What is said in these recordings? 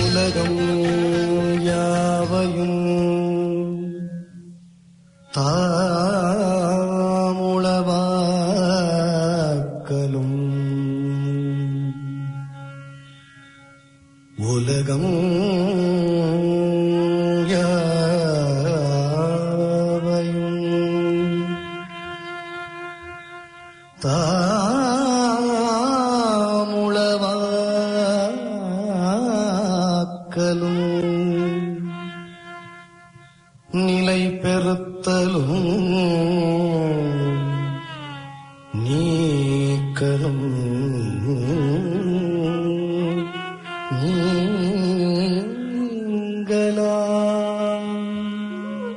உலகம் யாவையும் தாமுளவாக்கலும் உலகம் யாவையும் தாமுளவாக்கலும் நிலை பெறுத்தலும் நீக்கலும் நீங்களாம்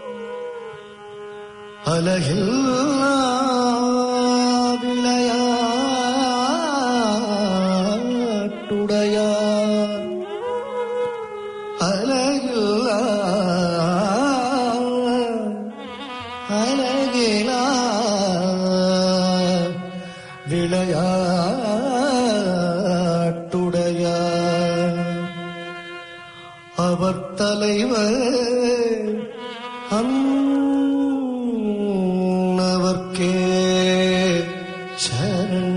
அலகில்லா விளையாட்டுடையார் அலகில்லா அலகிலா விளையாட்டுடையார் அவர் தலைவர் அன்னவர்க்கே சரண்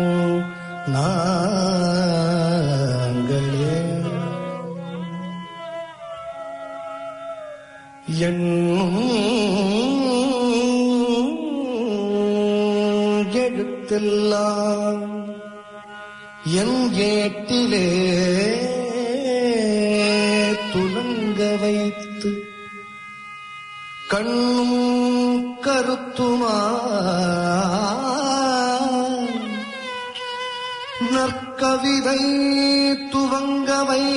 நாங்களே எண்ணும் எழுத்தெல்லாம் என் ஏட்டிலே துலங்க வைத்து கண்ணும் கருத்துமா நற்கவிதை துவங்க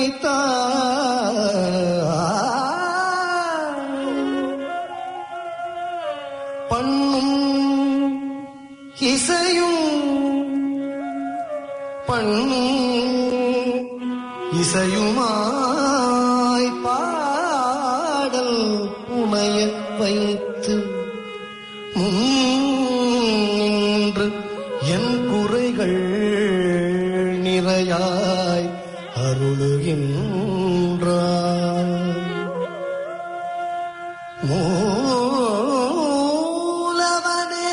வைத்தார் பண்ணும் இசையும் பண்ணும் இசையுமாய் பாடல் புனைய வைத்து முன்று என் குறைகள் நிறையாய் அருளுகின்றார் மூலவனே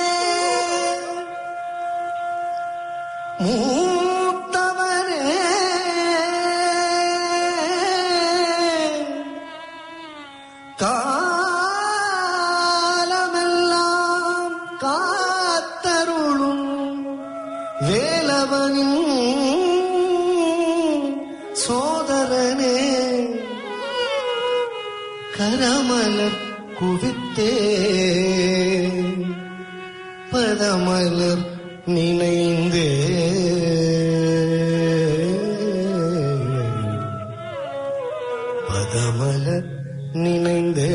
மூத்தவனே காலமெல்லாம் காத்தருளும் வேலவனின் சோதரனே கரமலர் குவித்தே பதமலர் நினைந்தே பதமலர் நினைந்தே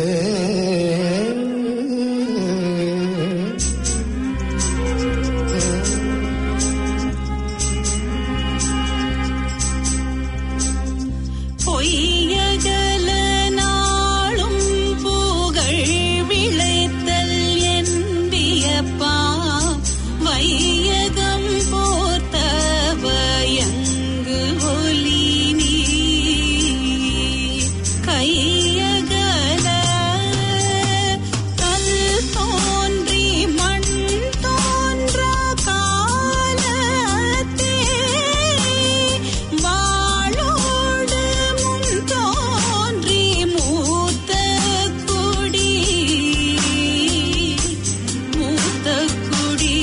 பொய்யகல நாளும் புகழ் விளைத்தல் என்பியப்பா வையகம் போர்த்த பயங்கு ஒலி நீ கையகல கல் தோன்றி மண் தோன்ற காலத்தே வாளோடு முன் தோன்றி மூத்த குடி மூத்த குடி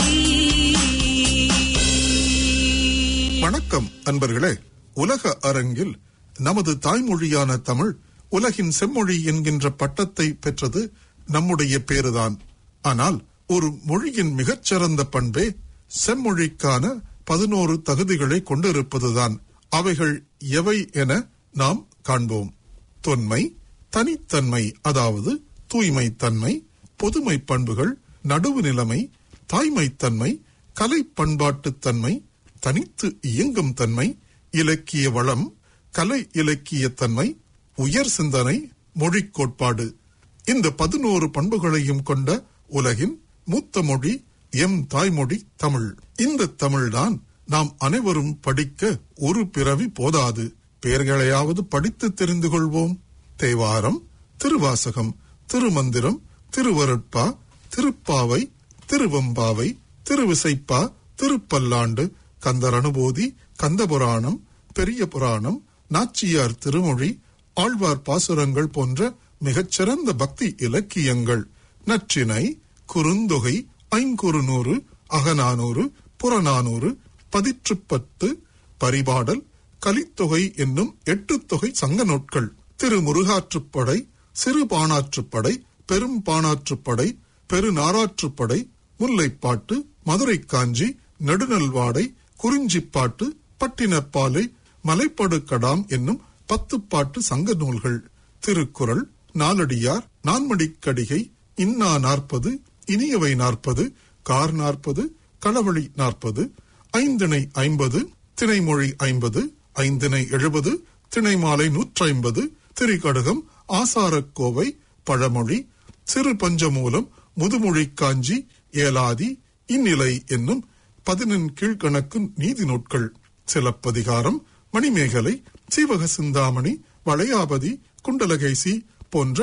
வணக்கம் அன்பர்களே உலக அரங்கில் நமது தாய்மொழியான தமிழ் உலகின் செம்மொழி என்கின்ற பட்டத்தை பெற்றது நம்முடைய பேருதான் ஆனால் ஒரு மொழியின் மிகச்சிறந்த பண்பே செம்மொழிக்கான பதினோரு தகுதிகளை கொண்டிருப்பதுதான் அவைகள் எவை என நாம் காண்போம் தொன்மை தனித்தன்மை அதாவது தூய்மை தன்மை பொதுமை பண்புகள் நடுவு நிலைமை தாய்மைத்தன்மை கலை பண்பாட்டுத் தன்மை தனித்து இயங்கும் தன்மை இலக்கிய வளம் கலை இலக்கிய தன்மை உயர் சிந்தனை மொழிக் கோட்பாடு இந்த பதினோரு பண்புகளையும் கொண்ட உலகின் மூத்த மொழி எம் தாய்மொழி தமிழ் இந்த தமிழ்தான் நாம் அனைவரும் படிக்க ஒரு பிறவி போதாது பெயர்களையாவது படித்து தெரிந்து கொள்வோம் தேவாரம் திருவாசகம் திருமந்திரம் திருவருட்பா திருப்பாவை திருவம்பாவை திருவிசைப்பா திருப்பல்லாண்டு கந்தர் அனுபூதி கந்தபுராணம் பெரிய புராணம் நாச்சியார் திருமொழி ஆழ்வார் பாசுரங்கள் போன்ற மிகச்சிறந்த பக்தி இலக்கியங்கள் நற்றினை குறுந்தொகை ஐங்குறுநூறு அகநானூறு புறநானூறு பதிற்றுப்பத்து பரிபாடல் கலித்தொகை என்னும் எட்டு தொகை சங்க நூட்கள் திருமுருகாற்றுப்படை சிறு பாணாற்றுப்படை பெரும் பாணாற்றுப்படை பெருநாராற்றுப்படை முல்லைப்பாட்டு மதுரை காஞ்சி நெடுநல்வாடை குறிஞ்சிப்பாட்டு பட்டினப்பாலை மலைப்படுக்கடாம் என்னும் பத்து பாட்டு சங்க நூல்கள் திருக்குறள் நாலடியார் நான்மடிக்கடிகை இன்னா நாற்பது இனியவை நாற்பது கார் நாற்பது களவழி நாற்பது ஐந்திணை ஐம்பது திணைமொழி ஐம்பது ஐந்திணை எழுபது திணைமாலை நூற்றைம்பது திரிகடுகம் ஆசாரக்கோவை பழமொழி சிறு பஞ்சமூலம் முதுமொழி காஞ்சி ஏலாதி இந்நிலை என்னும் பதினெண் கீழ்கணக்கு நீதி நூட்கள் சிலப்பதிகாரம் மணிமேகலை சீவக சிந்தாமணி வளையாபதி குண்டலகைசி போன்ற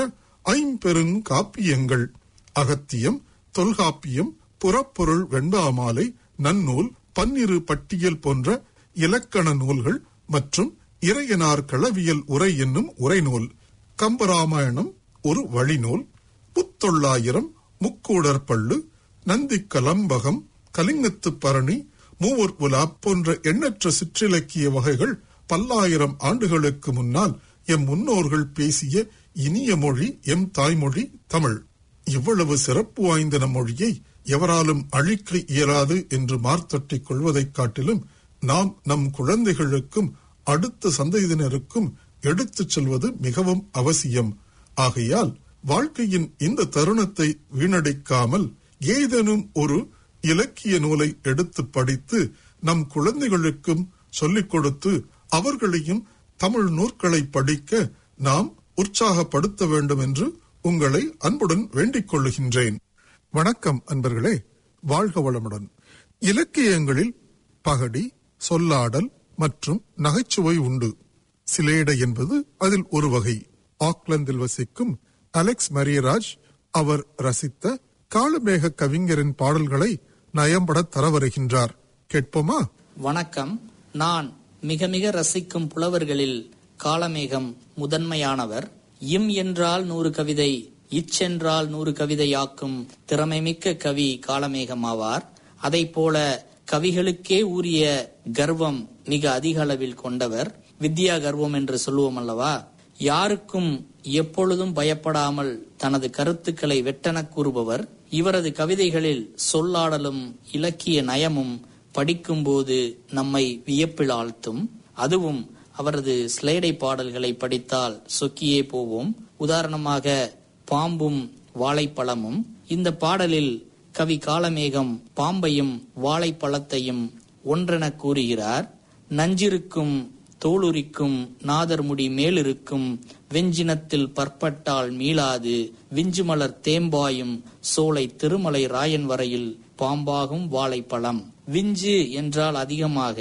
ஐம்பெருங்காப்பியங்கள் அகத்தியம் தொல்காப்பியம் புறப்பொருள் வெண்பாமாலை நன்னூல் பன்னிரு பட்டியல் போன்ற இலக்கண நூல்கள் மற்றும் இறையனார் களவியல் உரை என்னும் உரைநூல் கம்பராமாயணம் ஒரு வழிநூல் முத்தொள்ளாயிரம் முக்கூடர் பள்ளு நந்தி கலம்பகம் கலிங்கத்து பரணி மூவர் உலா போன்ற எண்ணற்ற சிற்றிலக்கிய வகைகள் பல்லாயிரம் ஆண்டுகளுக்கு முன்னால் எம் முன்னோர்கள் பேசிய இனிய மொழி எம் தாய்மொழி தமிழ் இவ்வளவு சிறப்பு வாய்ந்த நம் மொழியை எவராலும் அழிக்க இயலாது என்று மார்த்தட்டிக் கொள்வதைக் காட்டிலும் நாம் நம் குழந்தைகளுக்கும் அடுத்த சந்ததியினருக்கும் எடுத்துச் செல்வது மிகவும் அவசியம் ஆகையால் வாழ்க்கையின் இந்த தருணத்தை வீணடிக்காமல் ஏதேனும் ஒரு இலக்கிய நூலை எடுத்து படித்து நம் குழந்தைகளுக்கும் சொல்லிக் கொடுத்து அவர்களையும் தமிழ் நூற்களை படிக்க நாம் உற்சாகப்படுத்த வேண்டும் என்று உங்களை அன்புடன் வேண்டிக் கொள்ளுகின்றேன் வணக்கம் அன்பர்களே வாழ்க வளமுடன் இலக்கியங்களில் பகடி சொல்லாடல் மற்றும் நகைச்சுவை உண்டு சிலேடை என்பது அதில் ஒரு வகை ஆக்லாந்தில் வசிக்கும் அலெக்ஸ் மரியராஜ் அவர் ரசித்த காலமேக கவிஞரின் பாடல்களை நயம்பட தர வருகின்றார் கேட்போமா வணக்கம் நான் மிக மிக ரசிக்கும் புலவர்களில் காலமேகம் முதன்மையானவர் இம் என்றால் நூறு கவிதை இச்சென்றால் நூறு கவிதையாக்கும் திறமைமிக்க கவி காலமேகம் ஆவார் அதைப் போல கவிகளுக்கே உரிய கர்வம் மிக அதிக அளவில் கொண்டவர் வித்யா கர்வம் என்று சொல்லுவோம் அல்லவா யாருக்கும் எப்பொழுதும் பயப்படாமல் தனது கருத்துக்களை வெட்டெனக் கூறுபவர் இவரது கவிதைகளில் சொல்லாடலும் இலக்கிய நயமும் படிக்கும்போது நம்மை வியப்பில் ஆழ்த்தும் அதுவும் அவரது ஸ்லேடை பாடல்களை படித்தால் சொக்கியே போவோம் உதாரணமாக பாம்பும் வாழைப்பழமும் இந்த பாடலில் கவி காலமேகம் பாம்பையும் வாழைப்பழத்தையும் ஒன்றென கூறுகிறார் நஞ்சிருக்கும் தோளுரிக்கும் நாதர்முடி மேலிருக்கும் வெஞ்சினத்தில் பற்பட்டால் மீளாது விஞ்சுமலர் தேம்பாயும் சோலை திருமலை ராயன் வரையில் பாம்பாகும் வாழைப்பழம் விஞ்சு என்றால் அதிகமாக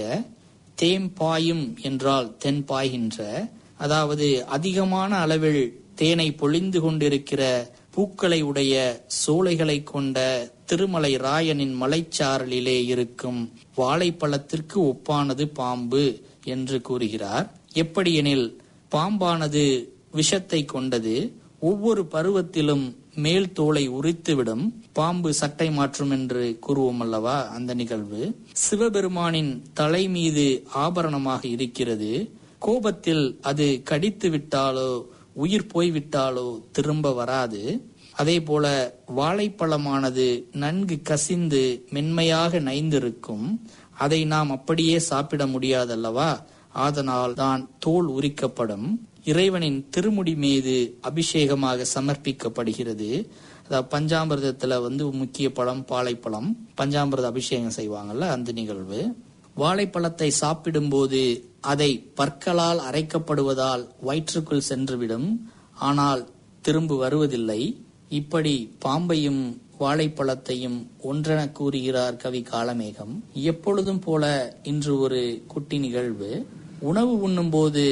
தேம்பாயும் என்றால் தென் பாய்கின்ற அதாவது அதிகமான அளவில் தேனை பொழிந்து கொண்டிருக்கிற பூக்களை உடைய சோலைகளை கொண்ட திருமலை ராயனின் மலைச்சாரலிலே இருக்கும் வாழைப்பழத்திற்கு ஒப்பானது பாம்பு என்று கூறுகிறார் எப்படியெனில் பாம்பானது விஷத்தை கொண்டது ஒவ்வொரு பருவத்திலும் மேல் தோலை உரித்துவிடும் பாம்பு சட்டை மாற்றும் என்று கூறுவோம் அல்லவா அந்த நிகழ்வு சிவபெருமானின் தலை மீது ஆபரணமாக இருக்கிறது கோபத்தில் அது கடித்து விட்டாலோ உயிர் போய்விட்டாலோ திரும்ப வராது அதே போல வாழைப்பழமானது நன்கு கசிந்து மென்மையாக நைந்திருக்கும் அதை நாம் அப்படியே சாப்பிட முடியாதல்லவா ஆதனால் தான் தோல் உரிக்கப்படும் இறைவனின் திருமுடி மீது அபிஷேகமாக சமர்ப்பிக்கப்படுகிறது அதாவது பஞ்சாமிர்தத்துல வந்து முக்கிய பழம் பாலைப்பழம் பஞ்சாமிர்த அபிஷேகம் செய்வாங்கல்ல அந்த நிகழ்வு வாழைப்பழத்தை சாப்பிடும்போது அதை பற்களால் அரைக்கப்படுவதால் வயிற்றுக்குள் சென்றுவிடும் ஆனால் திரும்ப வருவதில்லை இப்படி பாம்பையும் வாழைப்பழத்தையும் ஒன்றென கூறுகிறார் கவி காலமேகம் எப்பொழுதும் போல இன்று ஒரு குட்டி நிகழ்வு உணவு உண்ணும்போது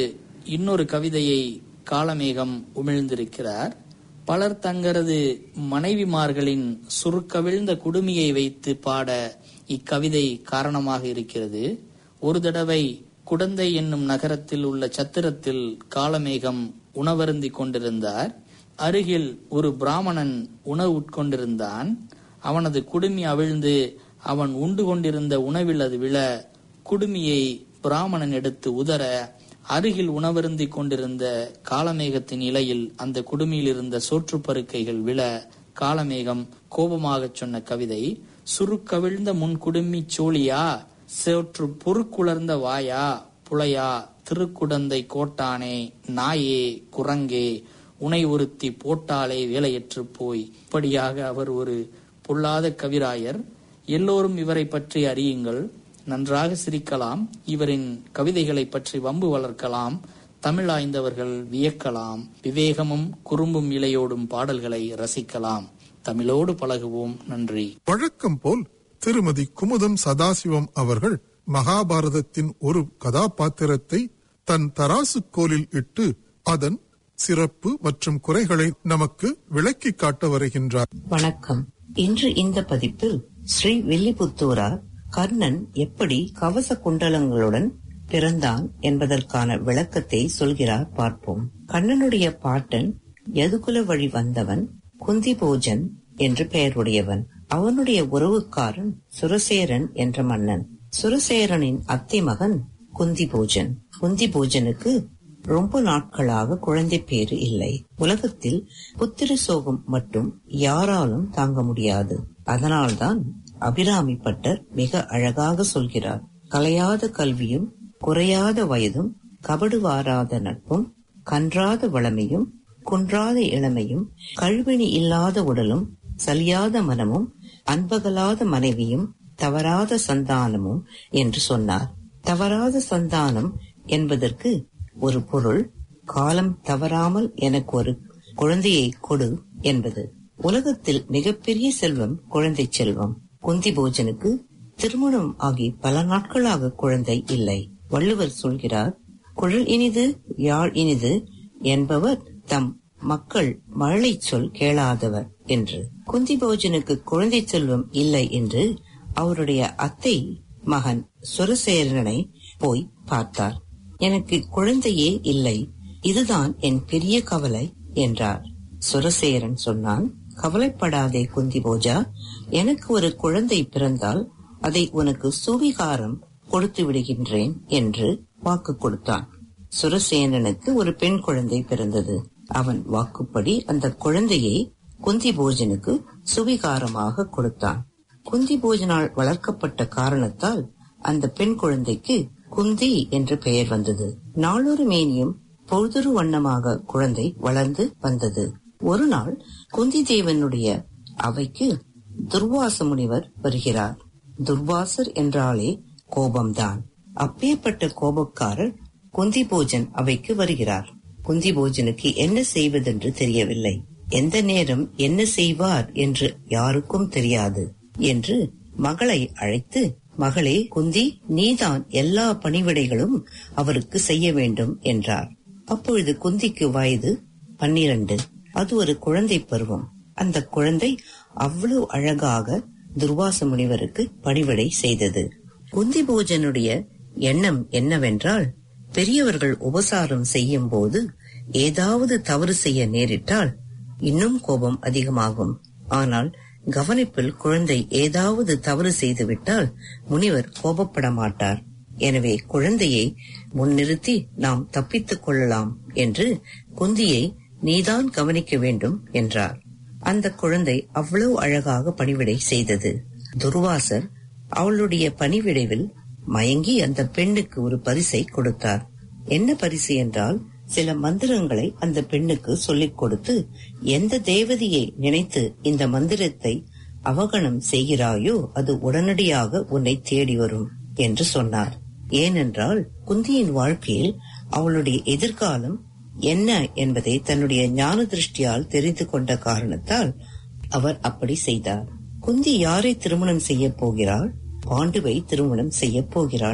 இன்னொரு கவிதையை காலமேகம் உமிழ்ந்திருக்கிறார் பலர் தங்களது மனைவிமார்களின் சுருக்கவிழ்ந்த குடுமியை வைத்து பாட இக்கவிதை காரணமாக இருக்கிறது ஒரு தடவை குடந்தை என்னும் நகரத்தில் உள்ள சத்திரத்தில் காலமேகம் உணவருந்தி கொண்டிருந்தார் அருகில் ஒரு பிராமணன் உணவு உட்கொண்டிருந்தான் அவனது குடுமி அவிழ்ந்து அவன் உண்டு கொண்டிருந்த உணவில் அது விழ குடுமியை பிராமணன் எடுத்து உதற அருகில் உணவருந்தி கொண்டிருந்த காலமேகத்தின் இலையில் அந்த குடுமியில் இருந்த சோற்றுப்பருக்கைகள் விழ காலமேகம் கோபமாகச் சொன்ன கவிதை சுருக்கவிழ்ந்த முன் குடுமி சோழியா சோற்று பொறுக்குளர்ந்த வாயா புலையா திருக்குடந்தை கோட்டானே நாயே குரங்கே உனை ஒருத்தி போட்டாலே வேலையற்று போய் இப்படியாக அவர் ஒரு பொல்லாத கவிராயர் எல்லோரும் இவரை பற்றி அறியுங்கள் நன்றாக சிரிக்கலாம் இவரின் கவிதைகளை பற்றி வம்பு வளர்க்கலாம் தமிழ் ஆய்ந்தவர்கள் வியக்கலாம் விவேகமும் குறும்பும் இலையோடும் பாடல்களை ரசிக்கலாம் தமிழோடு பழகுவோம் நன்றி வழக்கம் போல் திருமதி குமுதம் சதாசிவம் அவர்கள் மகாபாரதத்தின் ஒரு கதாபாத்திரத்தை தன் தராசுக்கோலில் இட்டு அதன் சிறப்பு மற்றும் குறைகளை நமக்கு விளக்கி காட்ட வருகின்றார் வணக்கம் இன்று இந்த பதிப்பில் ஸ்ரீ வில்லிபுத்தூரார் கர்ணன் எப்படி கவச குண்டலங்களுடன் பிறந்தான் என்பதற்கான விளக்கத்தை சொல்கிறார் பார்ப்போம் கண்ணனுடைய பாட்டன் யதுகுல வழி வந்தவன் குந்திபோஜன் என்று பெயருடையவன் அவனுடைய உறவுக்காரன் சுரசேரன் என்ற மன்னன் சுரசேரனின் அத்தை மகன் குந்திபோஜன் குந்திபோஜனுக்கு ரொம்ப நாட்களாக குழந்தை பேரு இல்லை உலகத்தில் புத்திர சோகம் மட்டும் யாராலும் தாங்க முடியாது அதனால்தான் அபிராமி பட்டர் மிக அழகாக சொல்கிறார் கலையாத கல்வியும் குறையாத வயதும் கபடு வாராத நட்பும் கன்றாத வளமையும் குன்றாத இளமையும் கழுவினி இல்லாத உடலும் சலியாத மனமும் அன்பகலாத மனைவியும் தவறாத சந்தானமும் என்று சொன்னார் தவறாத சந்தானம் என்பதற்கு ஒரு பொருள் காலம் தவறாமல் எனக்கு ஒரு குழந்தையை கொடு என்பது உலகத்தில் மிகப்பெரிய செல்வம் குழந்தை செல்வம் குந்தி போஜனுக்கு திருமணம் ஆகி பல நாட்களாக குழந்தை இல்லை வள்ளுவர் சொல்கிறார் குழல் இனிது யாழ் இனிது என்பவர் தம் மக்கள் மழலை சொல் கேளாதவர் என்று குந்தி போஜனுக்கு குழந்தை செல்வம் இல்லை என்று அவருடைய அத்தை மகன் சுரசேரனை போய் பார்த்தார் எனக்கு குழந்தையே இல்லை இதுதான் என் பெரிய கவலை என்றார் சுரசேரன் சொன்னான் கவலைப்படாதே குந்தி போஜா எனக்கு ஒரு குழந்தை பிறந்தால் அதை உனக்கு சுவிகாரம் கொடுத்து விடுகின்றேன் என்று வாக்கு கொடுத்தான் சுரசேனனுக்கு ஒரு பெண் குழந்தை பிறந்தது அவன் வாக்குப்படி அந்த குழந்தையை குந்தி போஜனுக்கு சுவிகாரமாக கொடுத்தான் குந்தி போஜனால் வளர்க்கப்பட்ட காரணத்தால் அந்த பெண் குழந்தைக்கு குந்தி என்று பெயர் வந்தது நாளொரு மேனியும் பொழுதுரு வண்ணமாக குழந்தை வளர்ந்து வந்தது ஒரு நாள் குந்தி தேவனுடைய அவைக்கு துர்வாச முனிவர் வருகிறார் துர்வாசர் என்றாலே கோபம்தான் அப்பேற்பட்ட கோபக்காரர் குந்தி போஜன் அவைக்கு வருகிறார் குந்தி போஜனுக்கு என்ன செய்வதென்று தெரியவில்லை எந்த நேரம் என்ன செய்வார் என்று யாருக்கும் தெரியாது என்று மகளை அழைத்து மகளே குந்தி நீதான் எல்லா பணிவிடைகளும் அவருக்கு செய்ய வேண்டும் என்றார் அப்பொழுது குந்திக்கு வயது பன்னிரண்டு அது ஒரு குழந்தை பருவம் அந்த குழந்தை அவ்வளவு அழகாக துர்வாச முனிவருக்கு பணிவிடை செய்தது குந்தி போஜனுடைய எண்ணம் என்னவென்றால் பெரியவர்கள் உபசாரம் செய்யும் போது ஏதாவது தவறு செய்ய நேரிட்டால் இன்னும் கோபம் அதிகமாகும் ஆனால் கவனிப்பில் குழந்தை ஏதாவது தவறு செய்துவிட்டால் முனிவர் கோபப்பட மாட்டார் எனவே குழந்தையை முன்னிறுத்தி நாம் தப்பித்துக் கொள்ளலாம் என்று குந்தியை நீதான் கவனிக்க வேண்டும் என்றார் அந்த குழந்தை அவ்வளவு அழகாக பணிவிடை செய்தது துர்வாசர் அவளுடைய பணிவிடைவில் மயங்கி அந்த பெண்ணுக்கு ஒரு பரிசை கொடுத்தார் என்ன பரிசு என்றால் சில மந்திரங்களை அந்த பெண்ணுக்கு சொல்லிக் கொடுத்து எந்த தேவதையை நினைத்து இந்த மந்திரத்தை அவகணம் செய்கிறாயோ அது உடனடியாக உன்னை தேடி வரும் என்று சொன்னார் ஏனென்றால் குந்தியின் வாழ்க்கையில் அவளுடைய எதிர்காலம் என்ன என்பதை தன்னுடைய ஞான திருஷ்டியால் தெரிந்து கொண்ட காரணத்தால் அவர் அப்படி செய்தார் குந்தி யாரை திருமணம் செய்ய போகிறாள் பாண்டுவை திருமணம் செய்ய போகிறாள்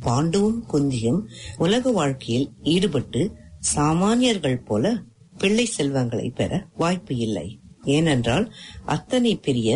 பாண்டுவும் குந்தியும் உலக வாழ்க்கையில் ஈடுபட்டு சாமானியர்கள் போல பிள்ளை செல்வங்களை பெற வாய்ப்பு இல்லை ஏனென்றால் அத்தனை பெரிய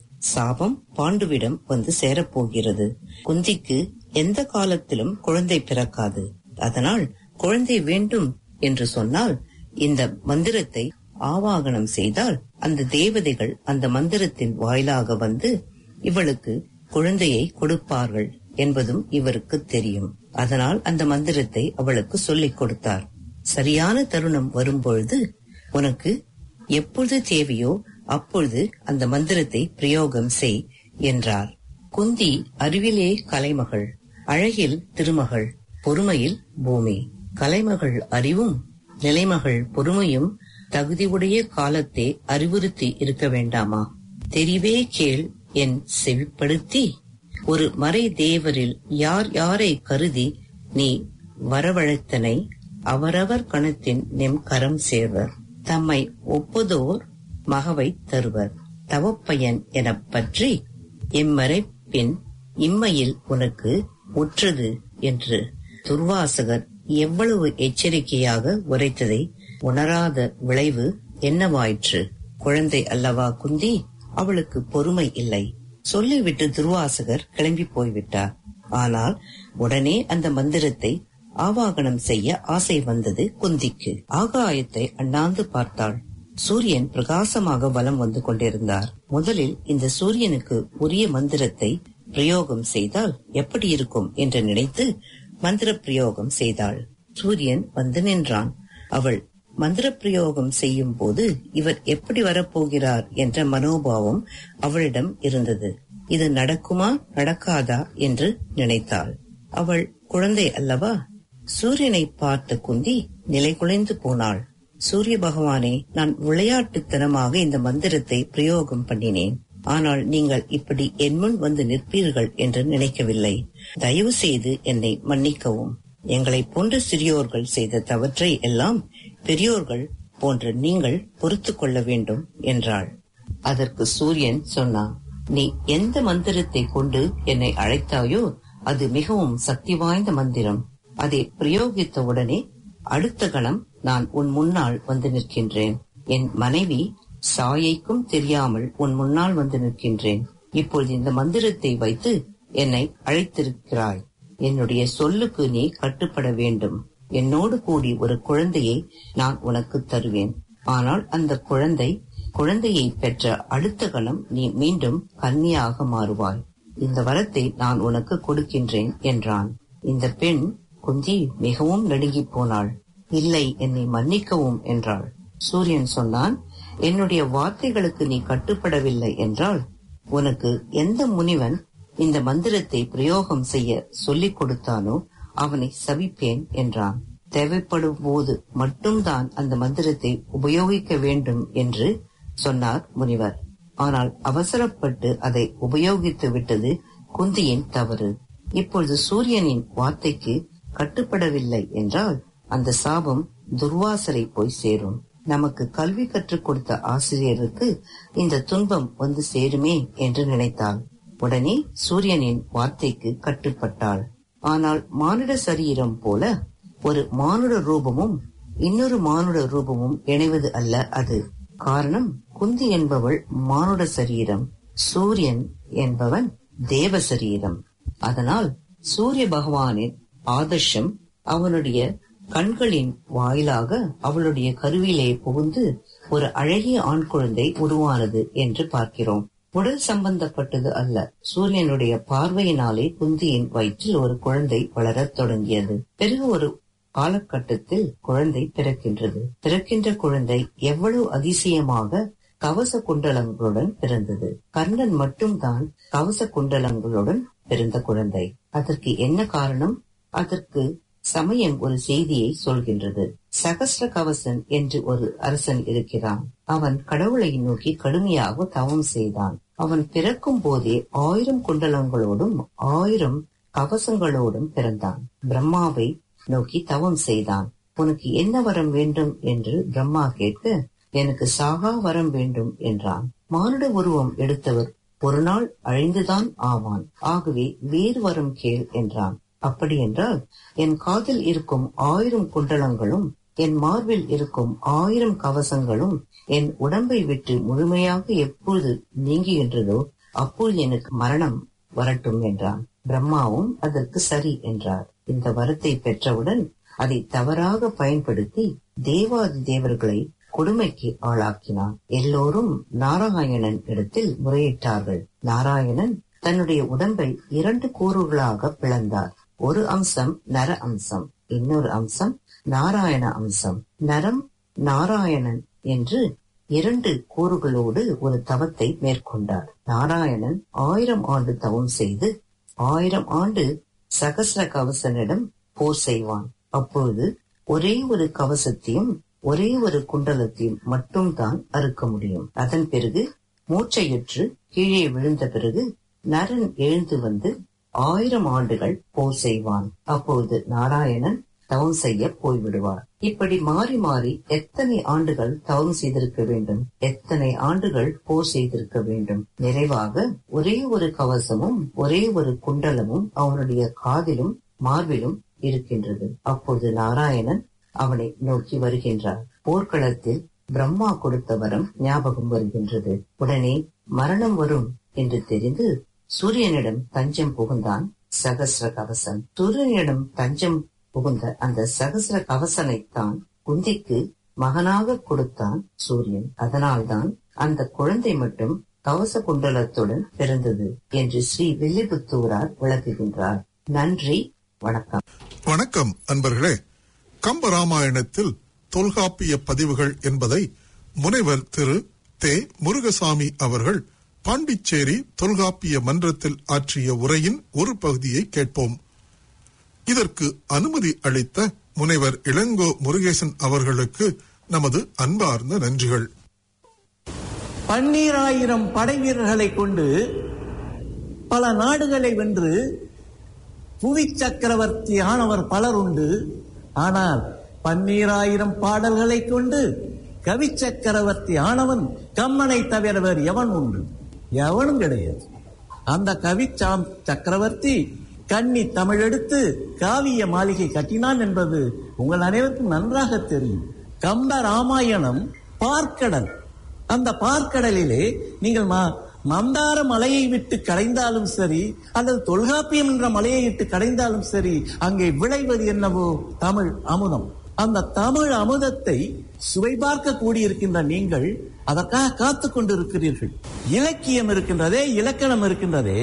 சாபம் பாண்டுவிடம் வந்து சேரப்போகிறது குந்திக்கு எந்த காலத்திலும் குழந்தை பிறக்காது அதனால் குழந்தை வேண்டும் என்று சொன்னால் இந்த மந்திரத்தை ஆவாகனம் செய்தால் அந்த தேவதைகள் அந்த மந்திரத்தின் வாயிலாக வந்து இவளுக்கு குழந்தையை கொடுப்பார்கள் என்பதும் இவருக்கு தெரியும் அதனால் அந்த மந்திரத்தை அவளுக்கு சொல்லிக் கொடுத்தார் சரியான தருணம் வரும்பொழுது உனக்கு எப்பொழுது தேவையோ அப்பொழுது அந்த மந்திரத்தை பிரயோகம் செய் என்றார் குந்தி அறிவிலே கலைமகள் அழகில் திருமகள் பொறுமையில் பூமி கலைமகள் அறிவும் நிலைமகள் பொறுமையும் தகுதியுடைய காலத்தை அறிவுறுத்தி இருக்க வேண்டாமா தெரிவே கேள் என் செவிப்படுத்தி ஒரு மறை தேவரில் யார் யாரை கருதி நீ வரவழைத்தனை அவரவர் கணத்தின் நெம் கரம் சேர்வர் தம்மை ஒப்புதோர் மகவை தருவர் தவப்பயன் எனப் பற்றி இம்மறைப்பின் இம்மையில் உனக்கு உற்றது என்று துர்வாசகர் எவ்வளவு எச்சரிக்கையாக உரைத்ததை உணராத விளைவு என்னவாயிற்று குழந்தை அல்லவா குந்தி அவளுக்கு பொறுமை இல்லை சொல்லிவிட்டு துர்வாசகர் கிளம்பி போய்விட்டார் ஆனால் உடனே அந்த மந்திரத்தை ஆவாகனம் செய்ய ஆசை வந்தது குந்திக்கு ஆகாயத்தை அண்ணாந்து பார்த்தாள் சூரியன் பிரகாசமாக வலம் வந்து கொண்டிருந்தார் முதலில் இந்த சூரியனுக்கு உரிய மந்திரத்தை பிரயோகம் செய்தால் எப்படி இருக்கும் என்று நினைத்து மந்திர பிரயோகம் செய்தாள் சூரியன் வந்து நின்றான் அவள் மந்திர பிரயோகம் செய்யும் போது இவர் எப்படி வரப்போகிறார் என்ற மனோபாவம் அவளிடம் இருந்தது இது நடக்குமா நடக்காதா என்று நினைத்தாள் அவள் குழந்தை அல்லவா சூரியனை பார்த்த குந்தி நிலை குலைந்து போனாள் சூரிய பகவானே நான் விளையாட்டுத்தனமாக இந்த மந்திரத்தை பிரயோகம் பண்ணினேன் ஆனால் நீங்கள் இப்படி என் முன் வந்து நிற்பீர்கள் என்று நினைக்கவில்லை தயவு செய்து என்னை மன்னிக்கவும் எங்களை போன்ற சிறியோர்கள் செய்த தவற்றை எல்லாம் பெரியோர்கள் போன்ற நீங்கள் பொறுத்து கொள்ள வேண்டும் என்றாள் அதற்கு சூரியன் சொன்னான் நீ எந்த மந்திரத்தை கொண்டு என்னை அழைத்தாயோ அது மிகவும் சக்தி வாய்ந்த மந்திரம் அதை பிரயோகித்த உடனே அடுத்த கணம் நான் உன் முன்னால் வந்து நிற்கின்றேன் என் மனைவி சாயைக்கும் தெரியாமல் உன் முன்னால் வந்து நிற்கின்றேன் இப்பொழுது இந்த மந்திரத்தை வைத்து என்னை அழைத்திருக்கிறாய் என்னுடைய சொல்லுக்கு நீ கட்டுப்பட வேண்டும் என்னோடு கூடி ஒரு குழந்தையை நான் உனக்கு தருவேன் ஆனால் அந்த குழந்தை குழந்தையை பெற்ற அடுத்த கணம் நீ மீண்டும் கன்னியாக மாறுவாய் இந்த வரத்தை நான் உனக்கு கொடுக்கின்றேன் என்றான் இந்த பெண் குந்தி மிகவும் நடுங்கி போனாள் இல்லை என்னை மன்னிக்கவும் என்றாள் சூரியன் சொன்னான் என்னுடைய வார்த்தைகளுக்கு நீ கட்டுப்படவில்லை என்றால் உனக்கு எந்த முனிவன் இந்த மந்திரத்தை பிரயோகம் செய்ய சொல்லிக் கொடுத்தானோ அவனை சபிப்பேன் என்றான் தேவைப்படும் போது மட்டும்தான் அந்த மந்திரத்தை உபயோகிக்க வேண்டும் என்று சொன்னார் முனிவர் ஆனால் அவசரப்பட்டு அதை உபயோகித்து விட்டது குந்தியின் தவறு இப்பொழுது சூரியனின் வார்த்தைக்கு கட்டுப்படவில்லை என்றால் அந்த சாபம் துர்வாசரை போய் சேரும் நமக்கு கல்வி கற்றுக் கொடுத்த ஆசிரியருக்கு இந்த துன்பம் வந்து சேருமே என்று நினைத்தாள் உடனே சூரியனின் வார்த்தைக்கு கட்டுப்பட்டாள் ஆனால் மானுட சரீரம் போல ஒரு மானுட ரூபமும் இன்னொரு மானுட ரூபமும் இணைவது அல்ல அது காரணம் குந்தி என்பவள் மானுட சரீரம் சூரியன் என்பவன் தேவ சரீரம் அதனால் சூரிய பகவானின் ஆதர்ஷம் அவனுடைய கண்களின் வாயிலாக அவளுடைய கருவிலே புகுந்து ஒரு அழகிய ஆண் குழந்தை உருவானது என்று பார்க்கிறோம் உடல் சம்பந்தப்பட்டது அல்ல சூரியனுடைய பார்வையினாலே குந்தியின் வயிற்றில் ஒரு குழந்தை வளரத் தொடங்கியது பிறகு ஒரு காலகட்டத்தில் குழந்தை பிறக்கின்றது பிறக்கின்ற குழந்தை எவ்வளவு அதிசயமாக கவச குண்டலங்களுடன் பிறந்தது கர்ணன் மட்டும்தான் கவச குண்டலங்களுடன் பிறந்த குழந்தை அதற்கு என்ன காரணம் அதற்கு சமயம் ஒரு செய்தியை சொல்கின்றது சகஸ்ர கவசன் என்று ஒரு அரசன் இருக்கிறான் அவன் கடவுளை நோக்கி கடுமையாக தவம் செய்தான் அவன் பிறக்கும் போதே ஆயிரம் குண்டலங்களோடும் ஆயிரம் கவசங்களோடும் பிறந்தான் பிரம்மாவை நோக்கி தவம் செய்தான் உனக்கு என்ன வரம் வேண்டும் என்று பிரம்மா கேட்க எனக்கு சாகா வரம் வேண்டும் என்றான் மானுட உருவம் எடுத்தவர் ஒரு நாள் அழிந்துதான் ஆவான் ஆகவே வேறு வரம் கேள் என்றான் அப்படி என்றால் என் காதில் இருக்கும் ஆயிரம் குண்டலங்களும் என் மார்பில் இருக்கும் ஆயிரம் கவசங்களும் என் உடம்பை விட்டு முழுமையாக எப்பொழுது நீங்குகின்றதோ அப்பொழுது எனக்கு மரணம் வரட்டும் என்றான் பிரம்மாவும் அதற்கு சரி என்றார் இந்த வரத்தை பெற்றவுடன் அதை தவறாக பயன்படுத்தி தேவாதி தேவர்களை கொடுமைக்கு ஆளாக்கினான் எல்லோரும் நாராயணன் இடத்தில் முறையிட்டார்கள் நாராயணன் தன்னுடைய உடம்பை இரண்டு கூறுகளாக பிளந்தார் ஒரு அம்சம் நர அம்சம் இன்னொரு அம்சம் நாராயண அம்சம் நரம் நாராயணன் என்று இரண்டு கூறுகளோடு ஒரு தவத்தை மேற்கொண்டார் நாராயணன் ஆயிரம் ஆண்டு தவம் செய்து ஆயிரம் ஆண்டு சகசிர கவசனிடம் போர் செய்வான் அப்பொழுது ஒரே ஒரு கவசத்தையும் ஒரே ஒரு குண்டலத்தையும் மட்டும்தான் அறுக்க முடியும் அதன் பிறகு மூச்சையுற்று கீழே விழுந்த பிறகு நரன் எழுந்து வந்து ஆயிரம் ஆண்டுகள் போர் செய்வான் அப்பொழுது நாராயணன் தவம் செய்ய போய்விடுவார் இப்படி மாறி மாறி எத்தனை ஆண்டுகள் தவம் செய்திருக்க வேண்டும் எத்தனை ஆண்டுகள் போர் செய்திருக்க வேண்டும் நிறைவாக ஒரே ஒரு கவசமும் ஒரே ஒரு குண்டலமும் அவனுடைய காதிலும் மார்பிலும் இருக்கின்றது அப்போது நாராயணன் அவனை நோக்கி வருகின்றார் போர்க்களத்தில் பிரம்மா கொடுத்த வரம் ஞாபகம் வருகின்றது உடனே மரணம் வரும் என்று தெரிந்து சூரியனிடம் தஞ்சம் புகுந்தான் சகசிர கவசன் சூரியனிடம் தஞ்சம் புகுந்த அந்த சகசிர கவசனைத்தான் குந்திக்கு மகனாக கொடுத்தான் சூரியன் அதனால்தான் அந்த குழந்தை மட்டும் கவச குண்டலத்துடன் பிறந்தது என்று ஸ்ரீ வில்லிபுத்தூரார் விளக்குகின்றார் நன்றி வணக்கம் வணக்கம் அன்பர்களே கம்பராமாயணத்தில் தொல்காப்பிய பதிவுகள் என்பதை முனைவர் திரு தே முருகசாமி அவர்கள் பாண்டிச்சேரி தொல்காப்பிய மன்றத்தில் ஆற்றிய உரையின் ஒரு பகுதியை கேட்போம் இதற்கு அனுமதி அளித்த முனைவர் இளங்கோ முருகேசன் அவர்களுக்கு நமது அன்பார்ந்த நன்றிகள் பன்னீராயிரம் படை வீரர்களை கொண்டு பல நாடுகளை வென்று புவி சக்கரவர்த்தி ஆனவர் பலர் உண்டு ஆனால் பன்னீராயிரம் பாடல்களை கொண்டு கவி சக்கரவர்த்தி ஆனவன் கம்மனை தவிர வேறு எவன் உண்டு எவனும் கிடையாது அந்த கவி சாம் சக்கரவர்த்தி கன்னி தமிழ் எடுத்து காவிய மாளிகை கட்டினான் என்பது உங்கள் அனைவருக்கும் நன்றாக தெரியும் கம்ப ராமாயணம் பார்க்கடல் அந்த பார்க்கடலிலே நீங்கள் ம- மந்தார மலையை விட்டு கடைந்தாலும் சரி அல்லது தொல்காப்பியம் என்ற மலையை விட்டு கடைந்தாலும் சரி அங்கே விளைவது என்னவோ தமிழ் அமுதம் அந்த தமிழ் அமுதத்தை சுவை பார்க்க கூடியிருக்கின்ற நீங்கள் அதற்காக காத்துக் கொண்டிருக்கிறீர்கள் இலக்கியம் இருக்கின்றதே இலக்கணம் இருக்கின்றதே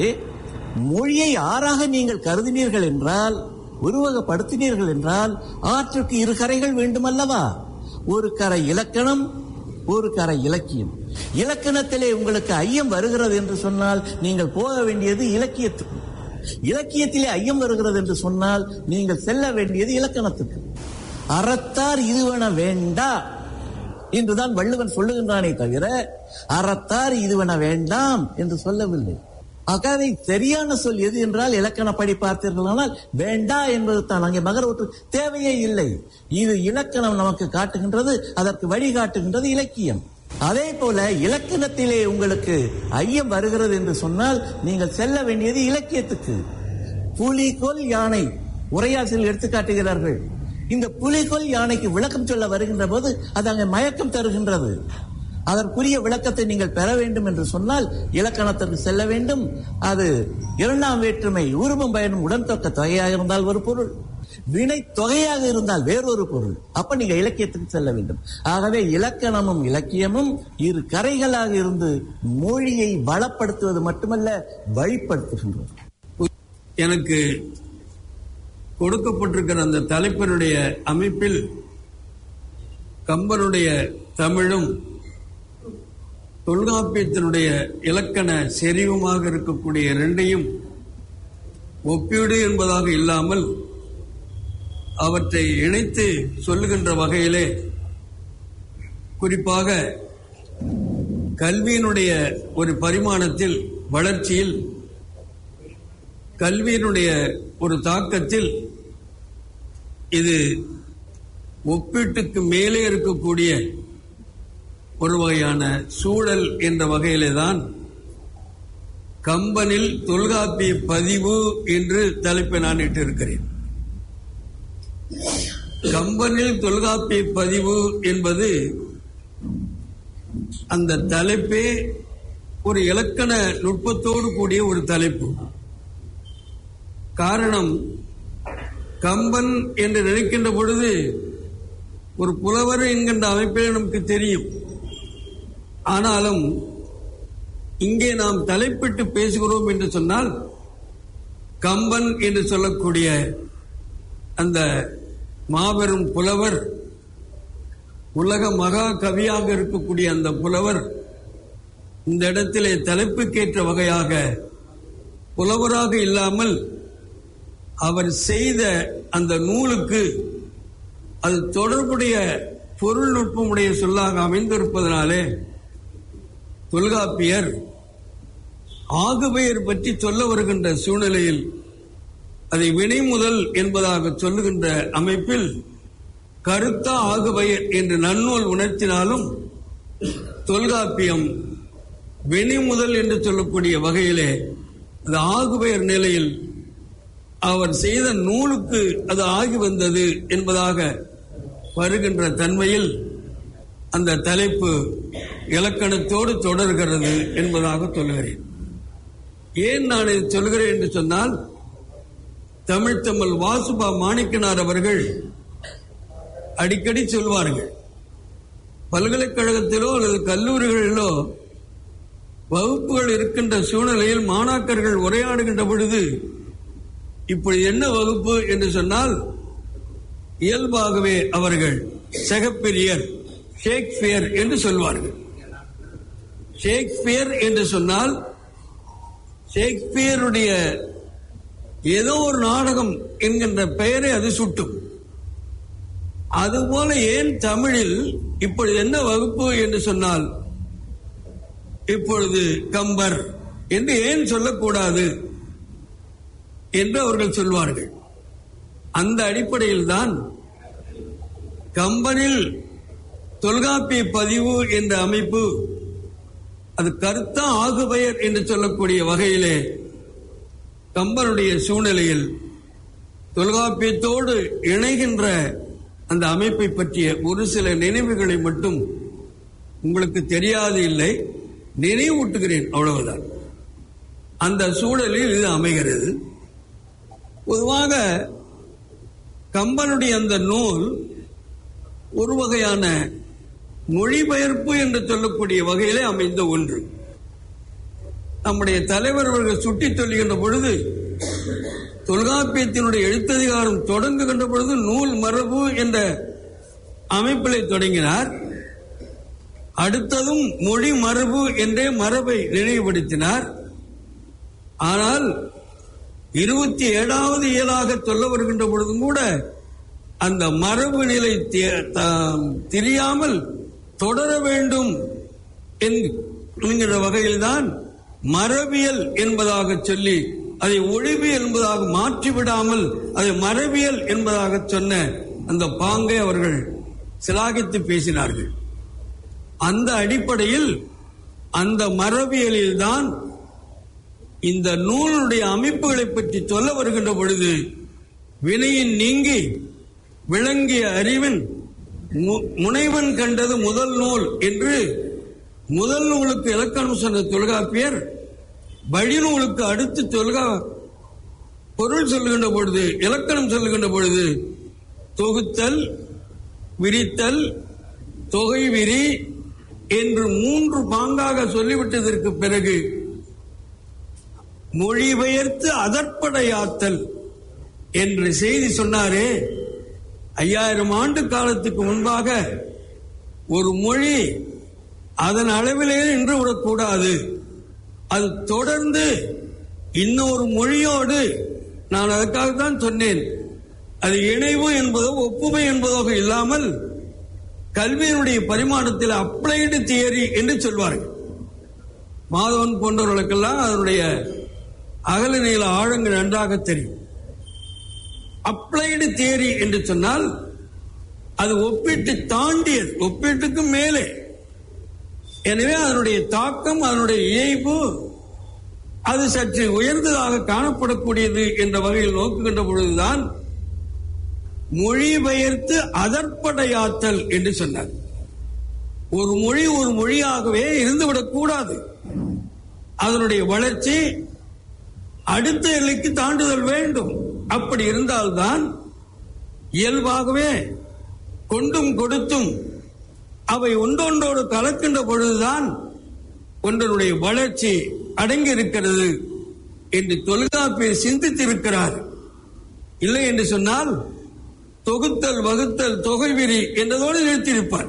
மொழியை ஆறாக நீங்கள் கருதினீர்கள் என்றால் உருவகப்படுத்தினீர்கள் என்றால் ஆற்றுக்கு இரு கரைகள் வேண்டுமல்லவா ஒரு கரை இலக்கணம் ஒரு கரை இலக்கியம் இலக்கணத்திலே உங்களுக்கு ஐயம் வருகிறது என்று சொன்னால் நீங்கள் போக வேண்டியது இலக்கியத்துக்கு இலக்கியத்திலே ஐயம் வருகிறது என்று சொன்னால் நீங்கள் செல்ல வேண்டியது இலக்கணத்துக்கு அறத்தார் இதுவென வேண்டா என்றுதான் வள்ளுவன் சொல்லுகின்றானே தவிர அறத்தார் இதுவென வேண்டாம் என்று சொல்லவில்லை ஆகவே சரியான சொல் எது என்றால் இலக்கணப்படி பார்த்தீர்களானால் வேண்டா என்பது தான் அங்கே மகர ஒற்று தேவையே இல்லை இது இலக்கணம் நமக்கு காட்டுகின்றது அதற்கு வழிகாட்டுகின்றது இலக்கியம் அதே போல இலக்கணத்திலே உங்களுக்கு ஐயம் வருகிறது என்று சொன்னால் நீங்கள் செல்ல வேண்டியது இலக்கியத்துக்கு புலிகொல் யானை உரையாசிரியர் எடுத்து காட்டுகிறார்கள் இந்த புலிகொல் யானைக்கு விளக்கம் சொல்ல வருகின்ற போது அது அங்கே மயக்கம் தருகின்றது அதற்குரிய விளக்கத்தை நீங்கள் பெற வேண்டும் என்று சொன்னால் இலக்கணத்திற்கு செல்ல வேண்டும் அது இரண்டாம் வேற்றுமை உருவம் பயனும் உடன் தொக்க தொகையாக இருந்தால் ஒரு பொருள் வினை தொகையாக இருந்தால் வேறொரு பொருள் அப்ப நீங்க இலக்கியத்துக்கு செல்ல வேண்டும் ஆகவே இலக்கணமும் இலக்கியமும் இரு கரைகளாக இருந்து மொழியை வளப்படுத்துவது மட்டுமல்ல வழிப்படுத்துகின்றது எனக்கு கொடுக்கப்பட்டிருக்கிற அந்த தலைப்பினுடைய அமைப்பில் கம்பனுடைய தமிழும் தொல்காப்பியத்தினுடைய இலக்கண செறிவுமாக இருக்கக்கூடிய இரண்டையும் ஒப்பீடு என்பதாக இல்லாமல் அவற்றை இணைத்து சொல்லுகின்ற வகையிலே குறிப்பாக கல்வியினுடைய ஒரு பரிமாணத்தில் வளர்ச்சியில் கல்வியினுடைய ஒரு தாக்கத்தில் இது ஒப்பீட்டுக்கு மேலே இருக்கக்கூடிய ஒரு வகையான சூழல் என்ற வகையிலே தான் கம்பனில் தொல்காப்பிய பதிவு என்று தலைப்பை நான் இட்டிருக்கிறேன் கம்பனில் தொல்காப்பிய பதிவு என்பது அந்த தலைப்பே ஒரு இலக்கண நுட்பத்தோடு கூடிய ஒரு தலைப்பு காரணம் கம்பன் என்று நினைக்கின்ற பொழுது ஒரு புலவர் என்கின்ற அமைப்பே நமக்கு தெரியும் ஆனாலும் இங்கே நாம் தலைப்பிட்டு பேசுகிறோம் என்று சொன்னால் கம்பன் என்று சொல்லக்கூடிய அந்த மாபெரும் புலவர் உலக மகா கவியாக இருக்கக்கூடிய அந்த புலவர் இந்த இடத்திலே தலைப்புக்கேற்ற வகையாக புலவராக இல்லாமல் அவர் செய்த அந்த நூலுக்கு அது தொடர்புடைய பொருள் நுட்பமுடைய சொல்லாக அமைந்திருப்பதனாலே தொல்காப்பியர் ஆகுபெயர் பற்றி சொல்ல வருகின்ற சூழ்நிலையில் அதை வினை முதல் என்பதாக சொல்லுகின்ற அமைப்பில் கருத்தா ஆகுபெயர் என்று நன்னூல் உணர்த்தினாலும் தொல்காப்பியம் வினை முதல் என்று சொல்லக்கூடிய வகையிலே அது ஆகுபெயர் நிலையில் அவர் செய்த நூலுக்கு அது ஆகி வந்தது என்பதாக வருகின்ற தன்மையில் அந்த தலைப்பு இலக்கணத்தோடு தொடர்கிறது என்பதாக சொல்லுகிறேன் ஏன் நான் இதை சொல்கிறேன் என்று சொன்னால் தமிழ்த்தமிழ் வாசுபா மாணிக்கனார் அவர்கள் அடிக்கடி சொல்வார்கள் பல்கலைக்கழகத்திலோ அல்லது கல்லூரிகளிலோ வகுப்புகள் இருக்கின்ற சூழ்நிலையில் மாணாக்கர்கள் உரையாடுகின்ற பொழுது இப்படி என்ன வகுப்பு என்று சொன்னால் இயல்பாகவே அவர்கள் செகப்பிரியர் ஷேக்ஸ்பியர் என்று சொல்வார்கள் ஷேக்ஸ்பியர் என்று சொன்னால் ஷேக்ஸ்பியருடைய ஏதோ ஒரு நாடகம் என்கின்ற பெயரை அது சுட்டும் அதுபோல ஏன் தமிழில் இப்பொழுது என்ன வகுப்பு என்று சொன்னால் இப்பொழுது கம்பர் என்று ஏன் சொல்லக்கூடாது என்று அவர்கள் சொல்வார்கள் அந்த அடிப்படையில் தான் கம்பனில் தொல்காப்பிய பதிவு என்ற அமைப்பு அது கருத்தா ஆகுபெயர் என்று சொல்லக்கூடிய வகையிலே கம்பனுடைய சூழ்நிலையில் தொல்காப்பியத்தோடு இணைகின்ற அந்த அமைப்பை பற்றிய ஒரு சில நினைவுகளை மட்டும் உங்களுக்கு தெரியாது இல்லை நினைவூட்டுகிறேன் அவ்வளவுதான் அந்த சூழலில் இது அமைகிறது பொதுவாக கம்பனுடைய அந்த நூல் ஒரு வகையான மொழிபெயர்ப்பு என்று சொல்லக்கூடிய வகையிலே அமைந்த ஒன்று நம்முடைய தலைவர் அவர்கள் சுட்டிச் சொல்லுகின்ற பொழுது தொல்காப்பியத்தினுடைய எழுத்ததிகாரம் தொடங்குகின்ற பொழுது நூல் மரபு என்ற அமைப்பிலே தொடங்கினார் அடுத்ததும் மொழி மரபு என்றே மரபை நினைவுபடுத்தினார் ஆனால் இருபத்தி ஏழாவது இயலாக சொல்ல வருகின்ற பொழுதும் கூட அந்த மரபு நிலை தி- தாம் தெரியாமல் தொடர வேண்டும் என்கிற வகையில்தான் மரபியல் என்பதாக சொல்லி அதை ஒழிவியல் என்பதாக மாற்றிவிடாமல் அதை மரபியல் என்பதாக சொன்ன அந்த பாங்கை அவர்கள் சிலாகித்து பேசினார்கள் அந்த அடிப்படையில் அந்த மரபியலில்தான் இந்த நூலுடைய அமைப்புகளை பற்றி சொல்ல வருகின்ற பொழுது வினையின் நீங்கி விளங்கிய அறிவின் மு- முனைவன் கண்டது முதல் நூல் என்று முதல் நூலுக்கு இலக்கணம் சொன்ன தொல்காப்பியர் வழிநூலுக்கு அடுத்து தொல்கா பொருள் சொல்லுகின்ற பொழுது இலக்கணம் சொல்லுகின்ற பொழுது தொகுத்தல் விரித்தல் தொகை விரி என்று மூன்று பாங்காக சொல்லிவிட்டதற்கு பிறகு மொழிபெயர்த்து அதற்படையாத்தல் என்று செய்தி சொன்னாரே ஐயாயிரம் ஆண்டு காலத்துக்கு முன்பாக ஒரு மொழி அதன் அளவிலே நின்று விடக்கூடாது அது தொடர்ந்து இன்னொரு மொழியோடு நான் அதற்காகத்தான் சொன்னேன் அது இணைவு என்பதோ ஒப்புமை என்பதாக இல்லாமல் கல்வியினுடைய பரிமாணத்தில் அப்ளைடு தியரி என்று சொல்வார்கள் மாதவன் போன்றவர்களுக்கெல்லாம் அதனுடைய அகல நீள ஆழங்கள் நன்றாக தெரியும் அப்ளைடு தியரி என்று சொன்னால் அது ஒப்பீட்டு தாண்டியது ஒப்பீட்டுக்கு மேலே எனவே அதனுடைய தாக்கம் அதனுடைய இயைபு அது சற்று உயர்ந்ததாக காணப்படக்கூடியது என்ற வகையில் நோக்குகின்ற பொழுதுதான் மொழிபெயர்த்து அதற்படையாத்தல் என்று சொன்னார் ஒரு மொழி ஒரு மொழியாகவே இருந்துவிடக் கூடாது அதனுடைய வளர்ச்சி அடுத்த எல்லைக்கு தாண்டுதல் வேண்டும் அப்படி இருந்தால்தான் இயல்பாகவே கொண்டும் கொடுத்தும் அவை ஒன்றொன்றோடு கலக்கின்ற பொழுதுதான் ஒன்றனுடைய வளர்ச்சி அடங்கி இருக்கிறது என்று தொல்காப்பியர் சிந்தித்திருக்கிறார் இல்லை என்று சொன்னால் தொகுத்தல் வகுத்தல் தொகைவிரி என்றதோடு நிறுத்தியிருப்பார்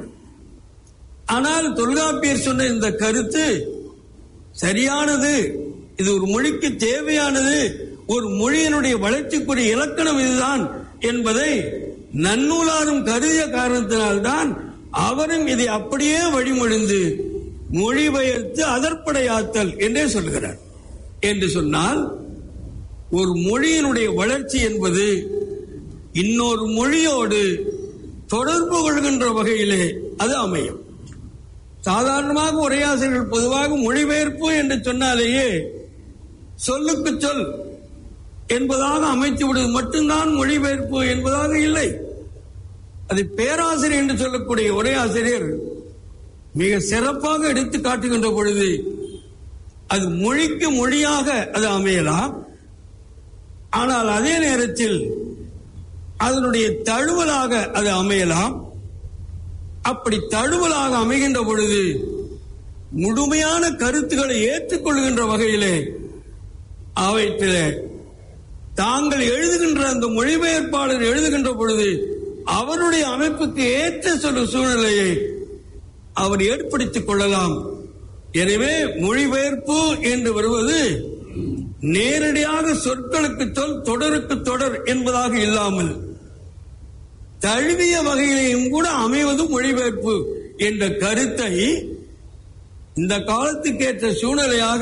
ஆனால் தொல்காப்பியர் சொன்ன இந்த கருத்து சரியானது இது ஒரு மொழிக்கு தேவையானது ஒரு மொழியினுடைய வளர்ச்சிக்குரிய இலக்கணம் இதுதான் என்பதை நன்னூலாரும் கருதிய காரணத்தினால்தான் அவரும் இதை அப்படியே வழிமொழிந்து மொழிபெயர்த்து அதற்படையாத்தல் என்றே சொல்கிறார் என்று சொன்னால் ஒரு மொழியினுடைய வளர்ச்சி என்பது இன்னொரு மொழியோடு தொடர்பு கொள்கின்ற வகையிலே அது அமையும் சாதாரணமாக உரையாசிரியர்கள் பொதுவாக மொழிபெயர்ப்பு என்று சொன்னாலேயே சொல்லுக்கு சொல் என்பதாக அமைத்து விடுவது மட்டும்தான் மொழிபெயர்ப்பு என்பதாக இல்லை அது பேராசிரியர் என்று சொல்லக்கூடிய உரையாசிரியர் மிக சிறப்பாக எடுத்து காட்டுகின்ற பொழுது அது மொழிக்கு மொழியாக அது அமையலாம் ஆனால் அதே நேரத்தில் அதனுடைய தழுவலாக அது அமையலாம் அப்படி தழுவலாக அமைகின்ற பொழுது முழுமையான கருத்துக்களை ஏற்றுக்கொள்கின்ற வகையிலே அவற்றிலே தாங்கள் எழுதுகின்ற அந்த மொழிபெயர்ப்பாளர் எழுதுகின்ற பொழுது அவருடைய அமைப்புக்கு ஏற்ற சொல்ல சூழ்நிலையை அவர் ஏற்படுத்திக் கொள்ளலாம் எனவே மொழிபெயர்ப்பு என்று வருவது நேரடியாக சொற்களுக்கு சொல் தொடருக்கு தொடர் என்பதாக இல்லாமல் தழுவிய வகையிலையும் கூட அமைவது மொழிபெயர்ப்பு என்ற கருத்தை இந்த காலத்துக்கேற்ற சூழ்நிலையாக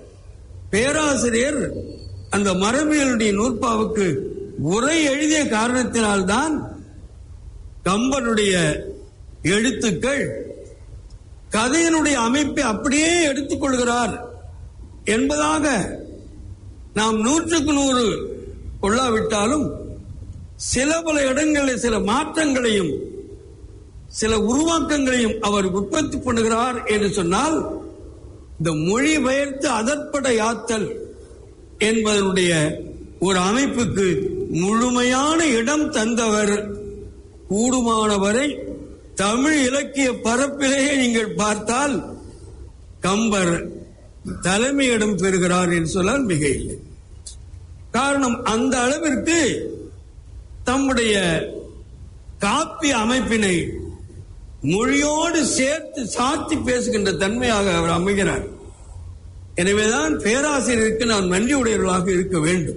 பேராசிரியர் அந்த மரபியலுடைய நூற்பாவுக்கு உரை எழுதிய காரணத்தினால்தான் கம்பனுடைய எழுத்துக்கள் கதையினுடைய அமைப்பை அப்படியே எடுத்துக்கொள்கிறார் என்பதாக நாம் நூற்றுக்கு நூறு கொள்ளாவிட்டாலும் சில பல இடங்களில் சில மாற்றங்களையும் சில உருவாக்கங்களையும் அவர் உற்பத்தி பண்ணுகிறார் என்று சொன்னால் இந்த மொழி பெயர்த்து அதற்பட யாத்தல் என்பதனுடைய ஒரு அமைப்புக்கு முழுமையான இடம் தந்தவர் கூடுமானவரை தமிழ் இலக்கிய பரப்பிலேயே நீங்கள் பார்த்தால் கம்பர் தலைமையிடம் பெறுகிறார் என்று சொன்னால் மிக இல்லை காரணம் அந்த அளவிற்கு தம்முடைய காப்பிய அமைப்பினை மொழியோடு சேர்த்து சாத்தி பேசுகின்ற தன்மையாக அவர் அமைகிறார் எனவேதான் பேராசிரியருக்கு நான் நன்றி உடையவர்களாக இருக்க வேண்டும்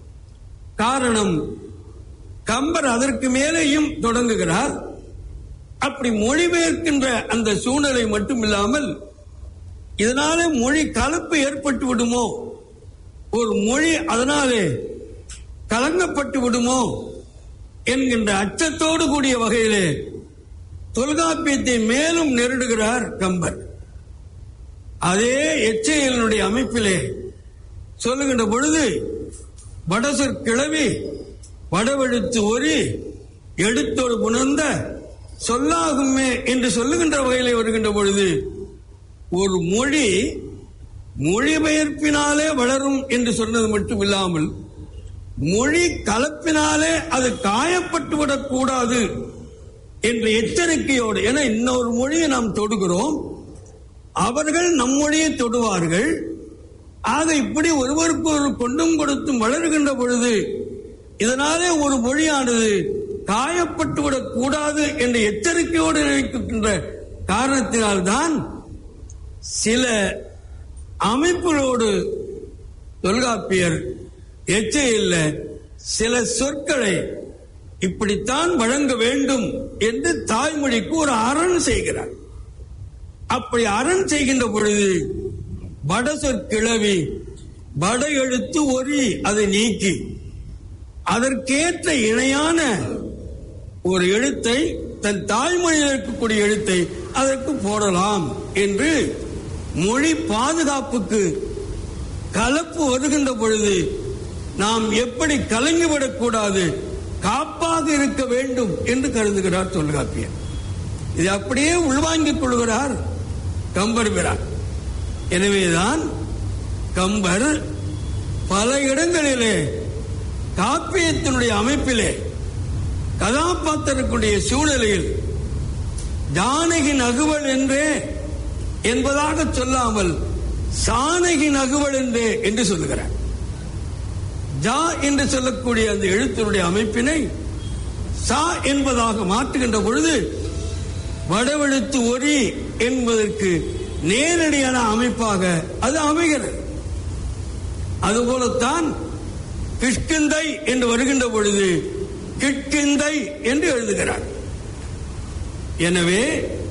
காரணம் கம்பர் அதற்கு மேலேயும் தொடங்குகிறார் அப்படி மொழிபெயர்க்கின்ற அந்த சூழ்நிலை மட்டும் இல்லாமல் இதனாலே மொழி கலப்பு ஏற்பட்டு விடுமோ ஒரு மொழி அதனாலே கலங்கப்பட்டு விடுமோ என்கின்ற அச்சத்தோடு கூடிய வகையிலே தொல்காப்பியத்தை மேலும் நெருடுகிறார் கம்பர் அதே எச்சையலினுடைய அமைப்பிலே சொல்லுகின்ற பொழுது வடசொற் கிளவி வடவெழுத்து ஒரி எடுத்தோடு புணர்ந்த சொல்லாகுமே என்று சொல்லுகின்ற வகையிலே வருகின்ற பொழுது ஒரு மொழி மொழிபெயர்ப்பினாலே வளரும் என்று சொன்னது மட்டும் இல்லாமல் மொழி கலப்பினாலே அது காயப்பட்டுவிடக் கூடாது என்ற எச்சரிக்கையோடு என இன்னொரு மொழியை நாம் தொடுகிறோம் அவர்கள் நம் மொழியை தொடுவார்கள் ஆக இப்படி ஒருவருக்கு ஒரு கொண்டும் கொடுத்தும் வளர்கின்ற பொழுது இதனாலே ஒரு மொழியானது காயப்பட்டுவிடக் கூடாது என்ற எச்சரிக்கையோடு நினைக்கின்ற காரணத்தினால்தான் சில அமைப்புகளோடு தொல்காப்பியர் எச்சையில் சில சொற்களை இப்படித்தான் வழங்க வேண்டும் என்று தாய்மொழிக்கு ஒரு அரண் செய்கிறார் அப்படி அரண் செய்கின்ற பொழுது வடசொற் கிளவி வட எழுத்து ஒரி அதை நீக்கி அதற்கேற்ற இணையான ஒரு எழுத்தை தன் தாய்மொழியில் இருக்கக்கூடிய எழுத்தை அதற்கு போடலாம் என்று மொழி பாதுகாப்புக்கு கலப்பு வருகின்ற பொழுது நாம் எப்படி கலங்கிவிடக்கூடாது காப்பாக இருக்க வேண்டும் என்று கருதுகிறார் தொல்காப்பியர் இது அப்படியே உள்வாங்கிக் கொள்கிறார் கம்பர் பிரான் எனவேதான் கம்பர் பல இடங்களிலே காப்பியத்தினுடைய அமைப்பிலே கதாபாத்திரக்கூடிய சூழ்நிலையில் ஜானகி நகுவல் என்றே என்பதாக சொல்லாமல் சானகி நகுவல் என்றே என்று சொல்லுகிறார் ஜா என்று சொல்லக்கூடிய அந்த எழுத்தினுடைய அமைப்பினை சா என்பதாக மாற்றுகின்ற பொழுது வடவெழுத்து ஒரி என்பதற்கு நேரடியான அமைப்பாக அது அமைகிறது அதுபோலத்தான் கிஷ்கிந்தை என்று வருகின்ற பொழுது கிட்கிந்தை என்று எழுதுகிறார் எனவே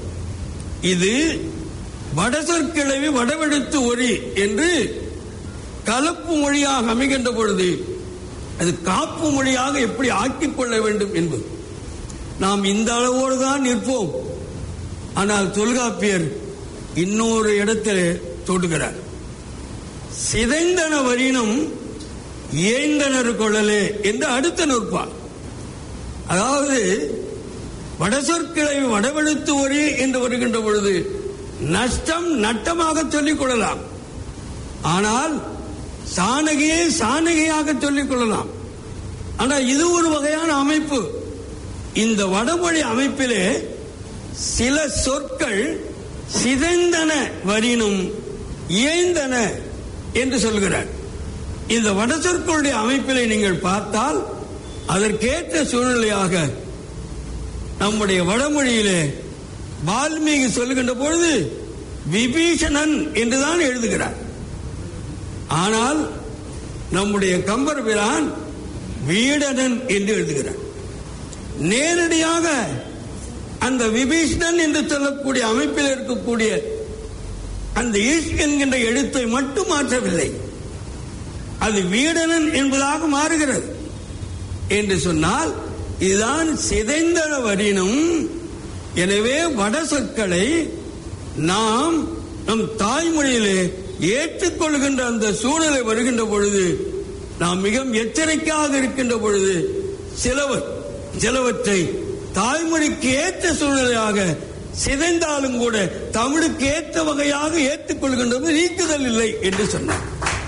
இது வடசொற்கிழவி வடவெழுத்து ஒரி என்று கலப்பு மொழியாக அமைகின்ற பொழுது அது காப்பு மொழியாக எப்படி ஆக்கிக் கொள்ள வேண்டும் என்பது நாம் இந்த அளவோடு தான் நிற்போம் ஆனால் தொல்காப்பியர் இன்னொரு இடத்தில் தொடுகிறார் சிதைந்தன வரினும் ஏந்தனர் கொள்ளலே என்று அடுத்த நூற்பார் அதாவது வடசொற்கிழமை வடவெழுத்து ஒரே என்று வருகின்ற பொழுது நஷ்டம் நட்டமாக சொல்லிக் கொள்ளலாம் ஆனால் சாணகியை சாணகியாக சொல்லிக் கொள்ளலாம் ஆனால் இது ஒரு வகையான அமைப்பு இந்த வடமொழி அமைப்பிலே சில சொற்கள் சிதைந்தன வரினும் இயைந்தன என்று சொல்கிறார் இந்த வடசொற்களுடைய அமைப்பிலே நீங்கள் பார்த்தால் அதற்கேற்ற சூழ்நிலையாக நம்முடைய வடமொழியிலே வால்மீகி சொல்லுகின்ற பொழுது விபீஷணன் என்றுதான் எழுதுகிறார் ஆனால் நம்முடைய கம்பர் பிரான் வீடனன் என்று எழுதுகிறார் நேரடியாக அந்த விபீஷணன் என்று சொல்லக்கூடிய அமைப்பில் இருக்கக்கூடிய அந்த ஈஷ் என்கின்ற எழுத்தை மட்டும் மாற்றவில்லை அது வீடனன் என்பதாக மாறுகிறது என்று சொன்னால் இதுதான் சிதைந்தன வரினும் எனவே வட சொற்களை நாம் நம் தாய்மொழியிலே ஏற்றுக்கொள்கின்ற அந்த சூழலை வருகின்ற பொழுது நாம் மிகவும் எச்சரிக்கையாக இருக்கின்ற பொழுது சிலவர் சிலவற்றை தாய்மொழிக்கு ஏற்ற சூழ்நிலையாக சிதைந்தாலும் கூட தமிழுக்கு ஏற்ற வகையாக ஏற்றுக்கொள்கின்றது நீக்குதல் இல்லை என்று சொன்னார்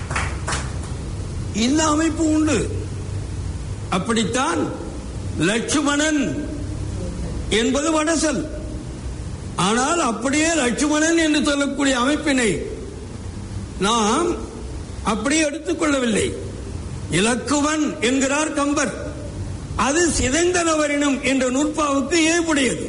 இந்த அமைப்பு உண்டு அப்படித்தான் லட்சுமணன் என்பது வடசல் ஆனால் அப்படியே லட்சுமணன் என்று சொல்லக்கூடிய அமைப்பினை நாம் அப்படியே எடுத்துக்கொள்ளவில்லை இலக்குவன் என்கிறார் கம்பர் அது சிதைந்தனவரினம் என்ற நூற்பாவுக்கு ஏற்புடையது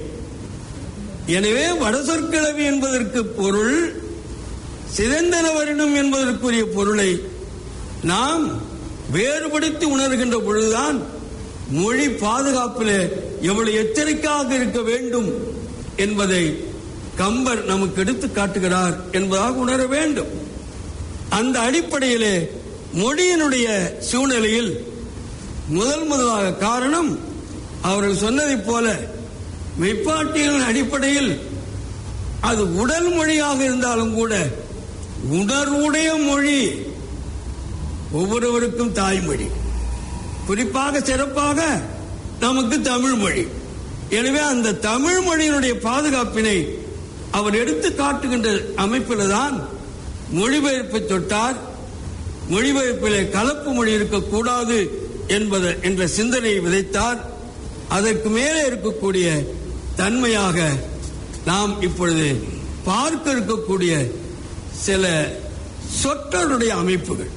எனவே வடசொற்கிழவி என்பதற்கு பொருள் சிதைந்தனவரினம் என்பதற்குரிய பொருளை நாம் வேறுபடுத்தி உணர்கின்ற பொழுதுதான் மொழி பாதுகாப்பில் எவ்வளவு எச்சரிக்கையாக இருக்க வேண்டும் என்பதை கம்பர் நமக்கு எடுத்து காட்டுகிறார் என்பதாக உணர வேண்டும் அந்த அடிப்படையிலே மொழியினுடைய சூழ்நிலையில் முதல் முதலாக காரணம் அவர்கள் சொன்னதைப் போல மெய்ப்பாட்டியலின் அடிப்படையில் அது உடல் மொழியாக இருந்தாலும் கூட உணர்வுடைய மொழி ஒவ்வொருவருக்கும் தாய்மொழி குறிப்பாக சிறப்பாக நமக்கு தமிழ் மொழி எனவே அந்த தமிழ் மொழியினுடைய பாதுகாப்பினை அவர் எடுத்து காட்டுகின்ற அமைப்பில் தான் மொழிபெயர்ப்பை தொட்டார் மொழிபெயர்ப்பிலே கலப்பு மொழி இருக்கக்கூடாது என்பது என்ற சிந்தனையை விதைத்தார் அதற்கு மேலே இருக்கக்கூடிய தன்மையாக நாம் இப்பொழுது பார்க்க இருக்கக்கூடிய சில சொற்களுடைய அமைப்புகள்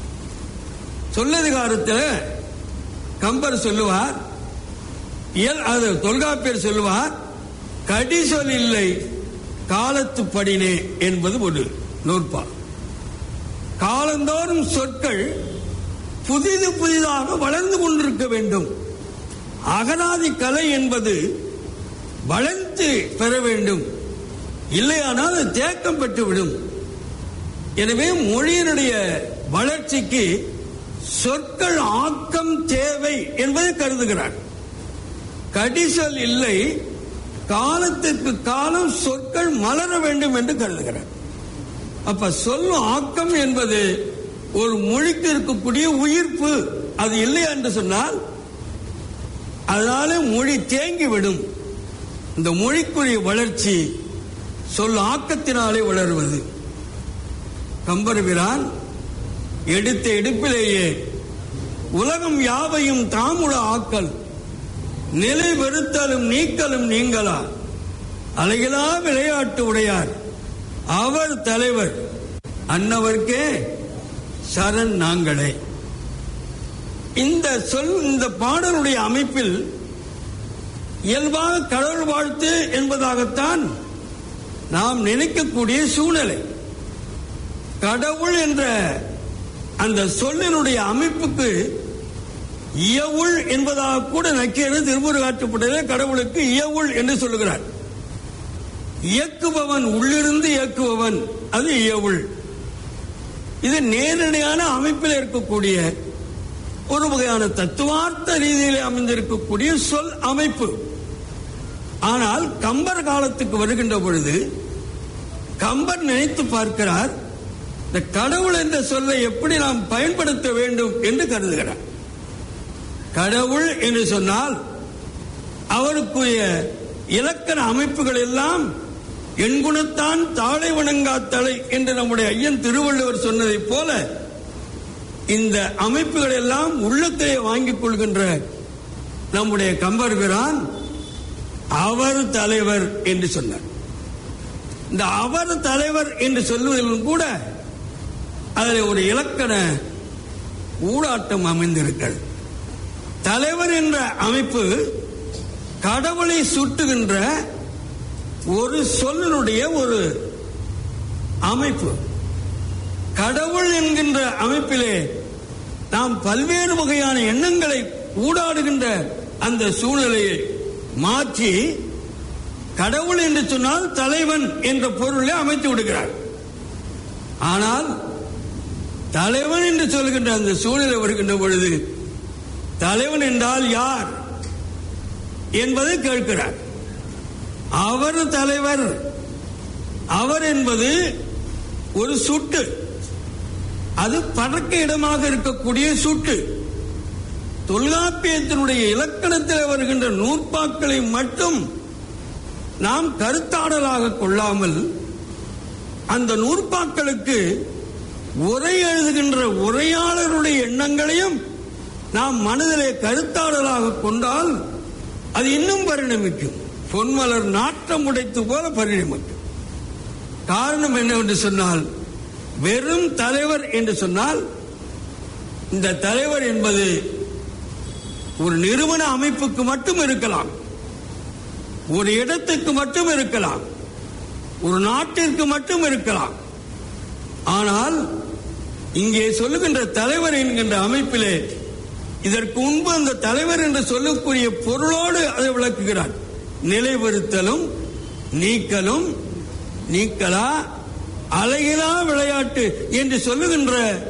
சொல்லதிகாரத்தில் கம்பர் சொல்லுவார் இயல் அது தொல்காப்பியர் சொல்லுவார் கடிசொல் இல்லை காலத்து படினே என்பது ஒரு நூற்பா காலந்தோறும் சொற்கள் புதிது புதிதாக வளர்ந்து கொண்டிருக்க வேண்டும் அகராதி கலை என்பது வளர்ந்து பெற வேண்டும் இல்லையானால் அது தேக்கம் பெற்றுவிடும் எனவே மொழியினுடைய வளர்ச்சிக்கு சொற்கள் ஆக்கம் தேவை என்பதை கருதுகிறார் கடிசொல் இல்லை காலத்திற்கு காலம் சொற்கள் மலர வேண்டும் என்று கருதுகிறார் அப்ப சொல்லும் ஆக்கம் என்பது ஒரு மொழிக்கு இருக்கக்கூடிய உயிர்ப்பு அது இல்லை என்று சொன்னால் அதனால மொழி தேங்கிவிடும் இந்த மொழிக்குரிய வளர்ச்சி சொல் ஆக்கத்தினாலே வளருவது கம்பருகிறான் எடுத்த எடுப்பிலேயே உலகம் யாவையும் தாமுட ஆக்கல் நிலை வெறுத்தலும் நீக்கலும் நீங்களா அழகிலா விளையாட்டு உடையார் அவர் தலைவர் அன்னவர்க்கே சரண் நாங்களே இந்த சொல் இந்த பாடலுடைய அமைப்பில் இயல்பாக கடவுள் வாழ்த்து என்பதாகத்தான் நாம் நினைக்கக்கூடிய சூழ்நிலை கடவுள் என்ற அந்த சொல்லினுடைய அமைப்புக்கு இயவுள் என்பதாக கூட நக்கீரர் திருமுருகாற்றுப்பட்டதே கடவுளுக்கு இயவுள் என்று சொல்லுகிறார் இயக்குபவன் உள்ளிருந்து இயக்குபவன் அது இயவுள் இது நேரடியான அமைப்பில் இருக்கக்கூடிய ஒரு வகையான தத்துவார்த்த ரீதியிலே அமைந்திருக்கக்கூடிய சொல் அமைப்பு ஆனால் கம்பர் காலத்துக்கு வருகின்ற பொழுது கம்பர் நினைத்து பார்க்கிறார் இந்த கடவுள் என்ற சொல்லை எப்படி நாம் பயன்படுத்த வேண்டும் என்று கருதுகிறார் கடவுள் என்று சொன்னால் அவருக்குரிய இலக்கண அமைப்புகள் எல்லாம் எண்குணத்தான் தாழை வணங்காத்தலை என்று நம்முடைய ஐயன் திருவள்ளுவர் சொன்னதைப் போல இந்த அமைப்புகள் எல்லாம் உள்ளத்திலே வாங்கிக் கொள்கின்ற நம்முடைய கம்பர்பிரான் அவர் தலைவர் என்று சொன்னார் இந்த அவர் தலைவர் என்று சொல்லுவதிலும் கூட அதில் ஒரு இலக்கண ஊடாட்டம் அமைந்திருக்கிறது தலைவர் என்ற அமைப்பு கடவுளை சுட்டுகின்ற ஒரு சொல்லினுடைய ஒரு அமைப்பு கடவுள் என்கின்ற அமைப்பிலே நாம் பல்வேறு வகையான எண்ணங்களை ஊடாடுகின்ற அந்த சூழ்நிலையை மாற்றி கடவுள் என்று சொன்னால் தலைவன் என்ற பொருளை அமைத்து விடுகிறார் ஆனால் தலைவன் என்று சொல்கின்ற அந்த சூழ்நிலை வருகின்ற பொழுது தலைவன் என்றால் யார் என்பதை கேட்கிறார் அவர் தலைவர் அவர் என்பது ஒரு சுட்டு அது பறக்க இடமாக இருக்கக்கூடிய சுட்டு தொல்காப்பியத்தினுடைய இலக்கணத்தில் வருகின்ற நூற்பாக்களை மட்டும் நாம் கருத்தாடலாக கொள்ளாமல் அந்த நூற்பாக்களுக்கு உரை எழுதுகின்ற உரையாளருடைய எண்ணங்களையும் நாம் மனதிலே கருத்தாடலாக கொண்டால் அது இன்னும் பரிணமிக்கும் பொன்மலர் நாட்டம் உடைத்து போல பரிணமிக்கும் காரணம் என்னவென்று சொன்னால் வெறும் தலைவர் என்று சொன்னால் இந்த தலைவர் என்பது ஒரு நிறுவன அமைப்புக்கு மட்டும் இருக்கலாம் ஒரு இடத்துக்கு மட்டும் இருக்கலாம் ஒரு நாட்டிற்கு மட்டும் இருக்கலாம் ஆனால் இங்கே சொல்லுகின்ற தலைவர் என்கின்ற அமைப்பிலே இதற்கு முன்பு அந்த தலைவர் என்று சொல்லக்கூடிய பொருளோடு அதை விளக்குகிறார் நிலைவருத்தலும் நீக்கலும் நீக்கலா அழகிலா விளையாட்டு என்று சொல்லுகின்ற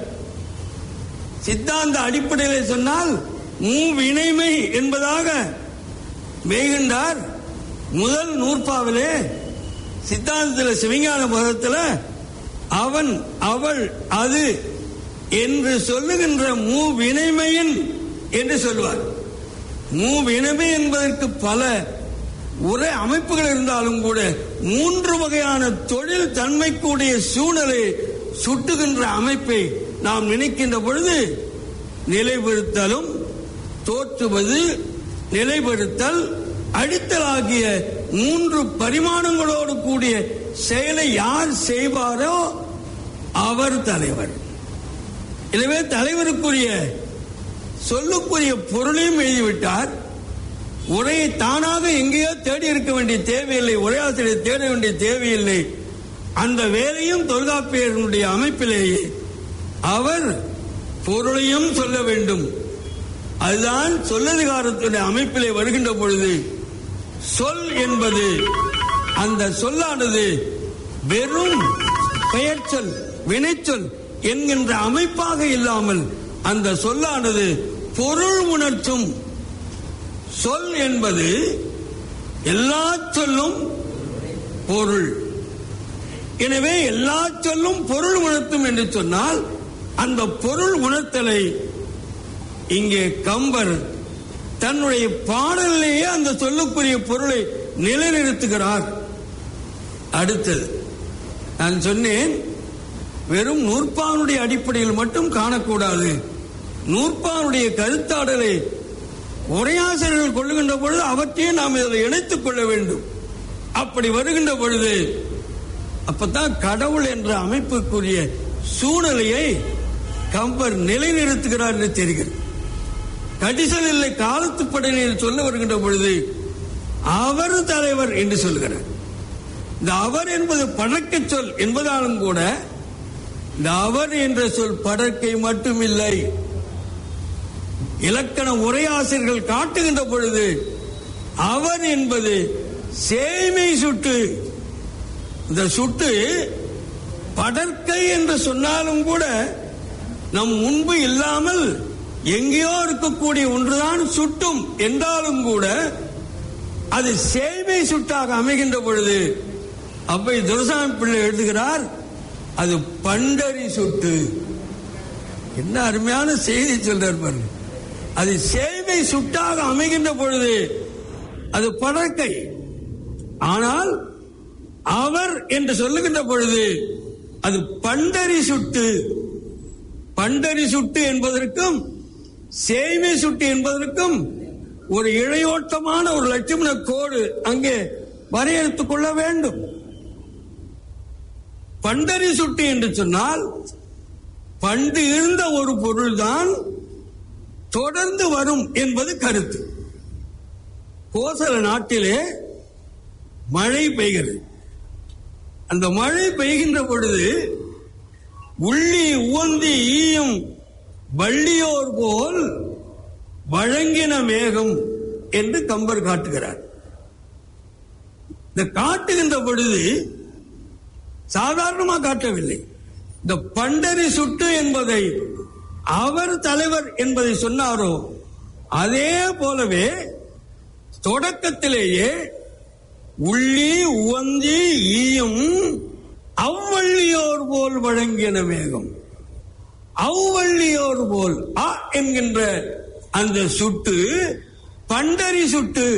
சித்தாந்த அடிப்படையில் சொன்னால் மூவினைமை என்பதாக மேய்கின்றார் முதல் நூற்பாவிலே சித்தாந்தத்தில் சிவஞான பதத்தில் அவன் அவள் அது என்று சொல்லுகின்ற மூவினைமையின் என்று சொல்வார் மூவினைமை என்பதற்கு பல உரை அமைப்புகள் இருந்தாலும் கூட மூன்று வகையான தொழில் தன்மைக்குடைய சூழலை சுட்டுகின்ற அமைப்பை நாம் நினைக்கின்ற பொழுது நிலைபெறுத்தலும் தோற்றுவது நிலைபெறுத்தல் அடித்தல் ஆகிய மூன்று பரிமாணங்களோடு கூடிய செயலை யார் செய்வாரோ அவர் தலைவர் எனவே தலைவருக்குரிய சொல்லுக்குரிய பொருளையும் எழுதிவிட்டார் உரையை தானாக எங்கேயோ தேடி இருக்க வேண்டிய தேவையில்லை உரையாசிரியர் தேட வேண்டிய தேவையில்லை அந்த வேலையும் தொல்காப்பியர்களுடைய அமைப்பிலேயே அவர் பொருளையும் சொல்ல வேண்டும் அதுதான் சொல்லதிகாரத்துடைய அமைப்பிலே வருகின்ற பொழுது சொல் என்பது அந்த சொல்லானது வெறும் பெயர் சொல் வினைச்சொல் என்கின்ற அமைப்பாக இல்லாமல் அந்த சொல்லானது பொருள் உணர்த்தும் சொல் என்பது எல்லா சொல்லும் பொருள் எனவே எல்லா சொல்லும் பொருள் உணர்த்தும் என்று சொன்னால் அந்த பொருள் உணர்த்தலை இங்கே கம்பர் தன்னுடைய பாடலிலேயே அந்த சொல்லுக்குரிய பொருளை நிலைநிறுத்துகிறார் அடுத்தது நான் சொன்னேன் வெறும் நூற்பானுடைய அடிப்படையில் மட்டும் காணக்கூடாது நூற்பானுடைய கருத்தாடலை உரையாசிரியர்கள் கொள்ளுகின்ற பொழுது அவற்றையும் நாம் இதில் இணைத்துக் கொள்ள வேண்டும் அப்படி வருகின்ற பொழுது அப்பதான் கடவுள் என்ற அமைப்புக்குரிய சூழ்நிலையை கம்பர் நிலைநிறுத்துகிறார் என்று தெரிகிறது கடிசல் இல்லை காலத்து படையினர் சொல்ல வருகின்ற பொழுது அவர் தலைவர் என்று சொல்கிறார் இந்த அவர் என்பது பழக்க சொல் என்பதாலும் கூட இந்த அவர் என்ற சொல் படற்கை மட்டுமில்லை இலக்கண உரையாசிரியர்கள் காட்டுகின்ற பொழுது அவர் என்பது சேமை சுட்டு இந்த சுட்டு படற்கை என்று சொன்னாலும் கூட நம் முன்பு இல்லாமல் எங்கேயோ இருக்கக்கூடிய ஒன்றுதான் சுட்டும் என்றாலும் கூட அது சேவை சுட்டாக அமைகின்ற பொழுது அப்பை துரசாமி பிள்ளை எழுதுகிறார் அது பண்டரி சுட்டு என்ன அருமையான செய்தி சொல்றார் பாருங்க அது சேவை சுட்டாக அமைகின்ற பொழுது அது படற்கை ஆனால் அவர் என்று சொல்லுகின்ற பொழுது அது பண்டரி சுட்டு பண்டரி சுட்டு என்பதற்கும் சேவை சுட்டு என்பதற்கும் ஒரு இழையோட்டமான ஒரு லட்சுமண கோடு அங்கே வரையறுத்துக் கொள்ள வேண்டும் பண்டரி சுட்டு என்று சொன்னால் பண்டு இருந்த ஒரு பொருள்தான் தொடர்ந்து வரும் என்பது கருத்து கோசல நாட்டிலே மழை பெய்கிறது அந்த மழை பெய்கின்ற பொழுது உள்ளி உவந்தி ஈயும் வள்ளியோர் போல் வழங்கின மேகம் என்று கம்பர் காட்டுகிறார் இந்த காட்டுகின்ற பொழுது சாதாரணமாக காட்டவில்லை இந்த பண்டரி சுட்டு என்பதை அவர் தலைவர் என்பதை சொன்னாரோ அதே போலவே தொடக்கத்திலேயே உள்ளி உவந்தி ஈயும் அவ்வள்ளியோர் போல் வழங்கின மேகம் அவ்வள்ளியோர் போல் அ என்கின்ற அந்த சுட்டு பண்டரி சுட்டு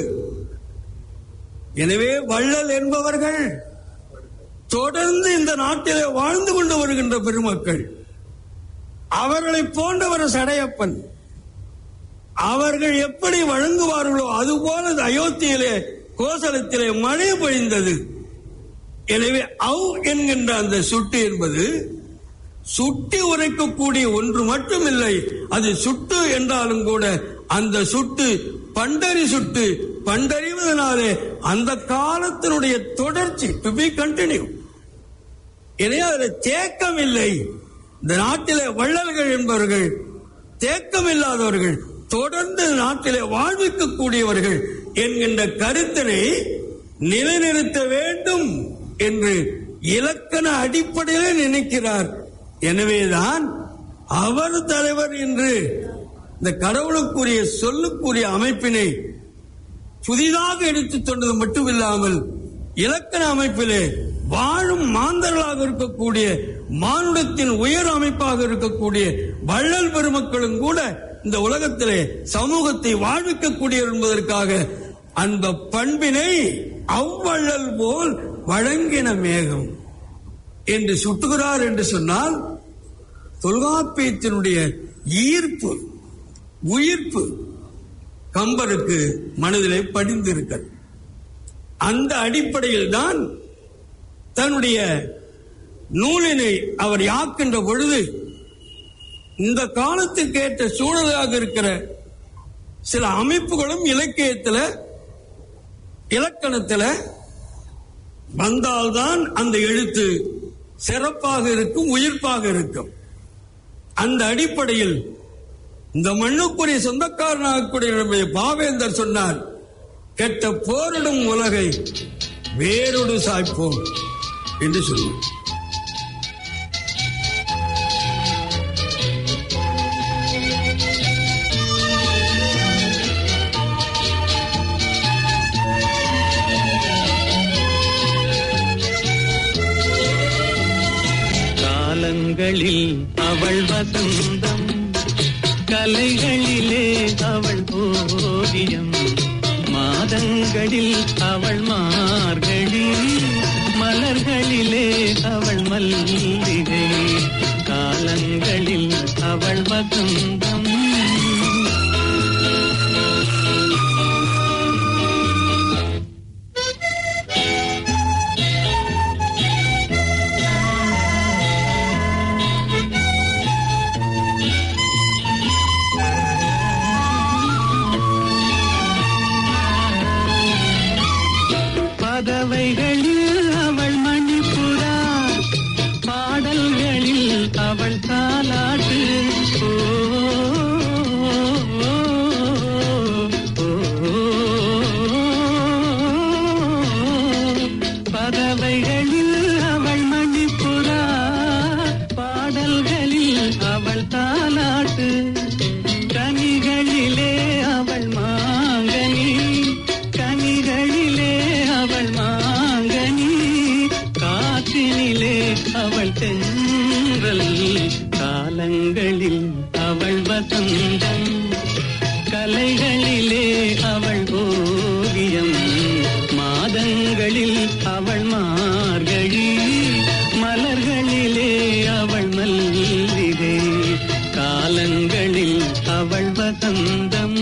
எனவே வள்ளல் என்பவர்கள் தொடர்ந்து இந்த நாட்டிலே வாழ்ந்து கொண்டு வருகின்ற பெருமக்கள் அவர்களை போன்றவர் சடையப்பன் அவர்கள் எப்படி வழங்குவார்களோ அதுபோல அயோத்தியிலே கோசலத்திலே மழை பொழிந்தது எனவே அவ் என்கின்ற அந்த சுட்டு என்பது சுட்டி உரைக்கக்கூடிய ஒன்று மட்டுமில்லை அது சுட்டு என்றாலும் கூட அந்த சுட்டு பண்டறி சுட்டு பண்டறிவதனாலே அந்த காலத்தினுடைய தொடர்ச்சி டு பி கண்டினியூ எனவே அதில் தேக்கம் இல்லை இந்த நாட்டிலே வள்ளல்கள் என்பவர்கள் தேக்கம் இல்லாதவர்கள் தொடர்ந்து நாட்டிலே வாழ்விக்கக்கூடியவர்கள் என்கின்ற கருத்தினை நிலைநிறுத்த வேண்டும் என்று இலக்கண அடிப்படையிலே நினைக்கிறார் எனவேதான் அவர் தலைவர் என்று இந்த கடவுளுக்குரிய சொல்லுக்குரிய அமைப்பினை புதிதாக எடுத்துச் சொன்னது மட்டுமில்லாமல் இலக்கண அமைப்பிலே வாழும் மாந்தர்களாக இருக்கக்கூடிய மானுடத்தின் உயர் அமைப்பாக இருக்கக்கூடிய வள்ளல் பெருமக்களும் கூட இந்த உலகத்திலே சமூகத்தை வாழ்விக்கக்கூடிய என்பதற்காக அந்த பண்பினை அவ்வள்ளல் போல் வழங்கின மேகம் என்று சுட்டுகிறார் என்று சொன்னால் தொல்காப்பியத்தினுடைய ஈர்ப்பு உயிர்ப்பு கம்பருக்கு மனதிலே படிந்திருக்கிறது அந்த அடிப்படையில் தான் தன்னுடைய நூலினை அவர் யாக்கின்ற பொழுது இந்த காலத்துக்கு ஏற்ற சூழலாக இருக்கிற சில அமைப்புகளும் இலக்கியத்தில் இலக்கணத்தில் வந்தால்தான் அந்த எழுத்து சிறப்பாக இருக்கும் உயிர்ப்பாக இருக்கும் அந்த அடிப்படையில் இந்த மண்ணுக்குரிய சொந்தக்காரனாகக்கூடிய நம்முடைய பாவேந்தர் சொன்னார் கெட்ட போரிடும் உலகை வேறொடு சாய்ப்போம் என்று சொன்னார் காலங்களில் அவள் வசந்தம் கலைகளிலே அவள் ஓவியம் மாதங்களில் அவள் மார்கழி மலர்களிலே அவள் மல்லிகை காலங்களில் அவள் வசந்தம் பதவைகளில் அவள் மணிப்புரா பாடல்களில் அவள் தாலாட்டு ஓ, ஓ, ஓ, பதவைகளில் அவள் மணிப்புரா பாடல்களில் அவள் தாலாட்டு கனிகளிலே அவள் மாங்கனி கனிகளிலே அவள் மாங்கனி காற்றினிலே அவள் தென்றல் காலங்களில் அவள் வசந்தம் கலைகளிலே அவள் ஓவியம் மாதங்களில் அவள் மார்கழி மலர்களிலே அவள் மல்லிகை காலங்களில் அவள் வசந்தம்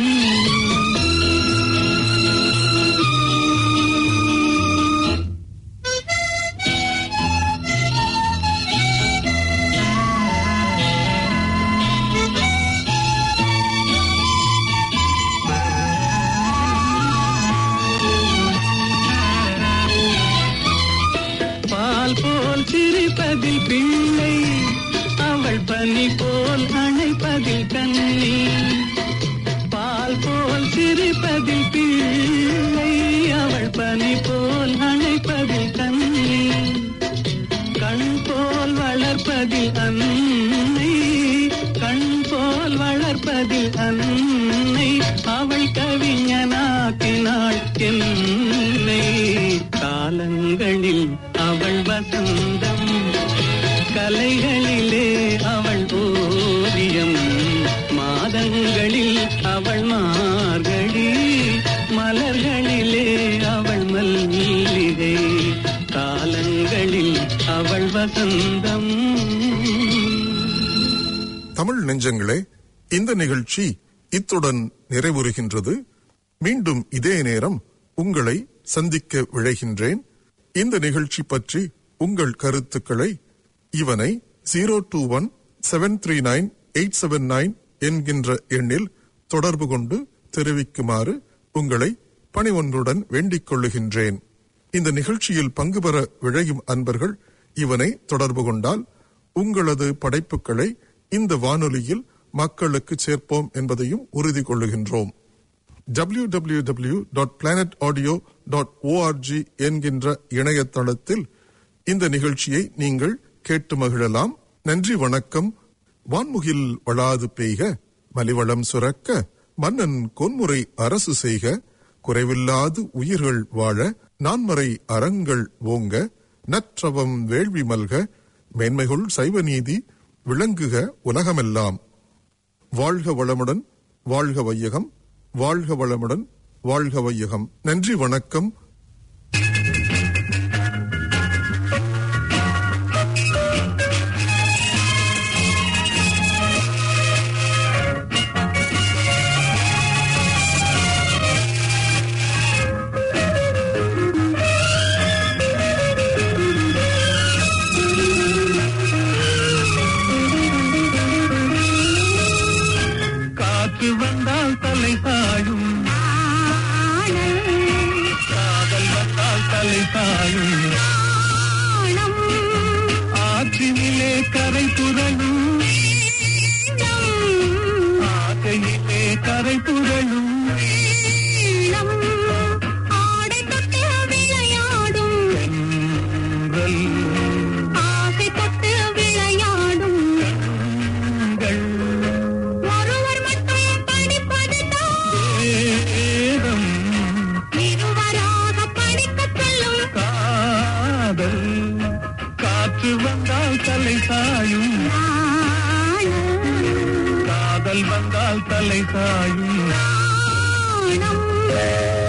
பால் போல் சிரிப்பதில் பிள்ளை அவள் பனி போல் அணைப்பதில் கண்ணி பால் போல் சிரிப்பதில் பிள்ளை அவள் பனி போல் அணைப்பதில் கண்ணி கண் போல் வளர்ப்பதில் அன்னை கண் போல் வளர்ப்பதில் அன்னை அவள் கவிஞனாக்கினாள் என்னை காலங்களில் அவள் வசந்தம் கலைகளிலே அவள் ஓவியம் மாதங்களில் அவள் மார்கழி மலர்களிலே அவள் மல்லிகை காலங்களில் அவள் வசந்தம் தமிழ் நெஞ்சங்களே இந்த நிகழ்ச்சி இத்துடன் நிறைவுறுகின்றது மீண்டும் இதே நேரம் உங்களை சந்திக்க விழைகின்றேன் இந்த நிகழ்ச்சி பற்றி உங்கள் கருத்துக்களை இவனை zero two one seven three nine eight seven nine என்கின்ற எண்ணில் தொடர்பு கொண்டு தெரிவிக்குமாறு உங்களை பணிவொன்றுடன் வேண்டிக் கொள்ளுகின்றேன் இந்த நிகழ்ச்சியில் பங்கு பெற விழையும் அன்பர்கள் இவனை தொடர்பு கொண்டால் உங்களது படைப்புகளை இந்த வானொலியில் மக்களுக்கு சேர்ப்போம் என்பதையும் உறுதி கொள்ளுகின்றோம் www.planetaudio.org டாட் ஓஆர்ஜி என்கின்ற இணையதளத்தில் இந்த நிகழ்ச்சியை நீங்கள் கேட்டு மகிழலாம் நன்றி வணக்கம் வான்முகில் வளாது பெய்க மலிவளம் சுரக்க மன்னன் கொன்முறை அரசு செய்க குறைவில்லாது உயிர்கள் வாழ நான்மறை அறங்கள் ஓங்க நற்றவம் வேள்வி மல்க மேன்மைகுள் சைவ நீதி விளங்குக உலகமெல்லாம் வாழ்க வளமுடன் வாழ்க வையகம் வாழ்க வளமுடன் வாழ்க வையகம் நன்றி வணக்கம் காற்று வந்தால் தலை சாயும் காதல் வந்தால் தலை சாயும் ஆற்றினிலே கரை புரளும் ஆசையிலே கரை புரளும் ஆடை தொட்டு விளையாடும் தென்றல் ஆசை தொட்டு விளையாடும் கண்கள் ஒருவர் மட்டும் படிப்பதுதான் வேதம் இருவராக படிக்கச் செல்லும் காதல் காற்று காற்று வந்தால் தலை சாயும் காதல் வந்தால் தலை சாயும் நாணம்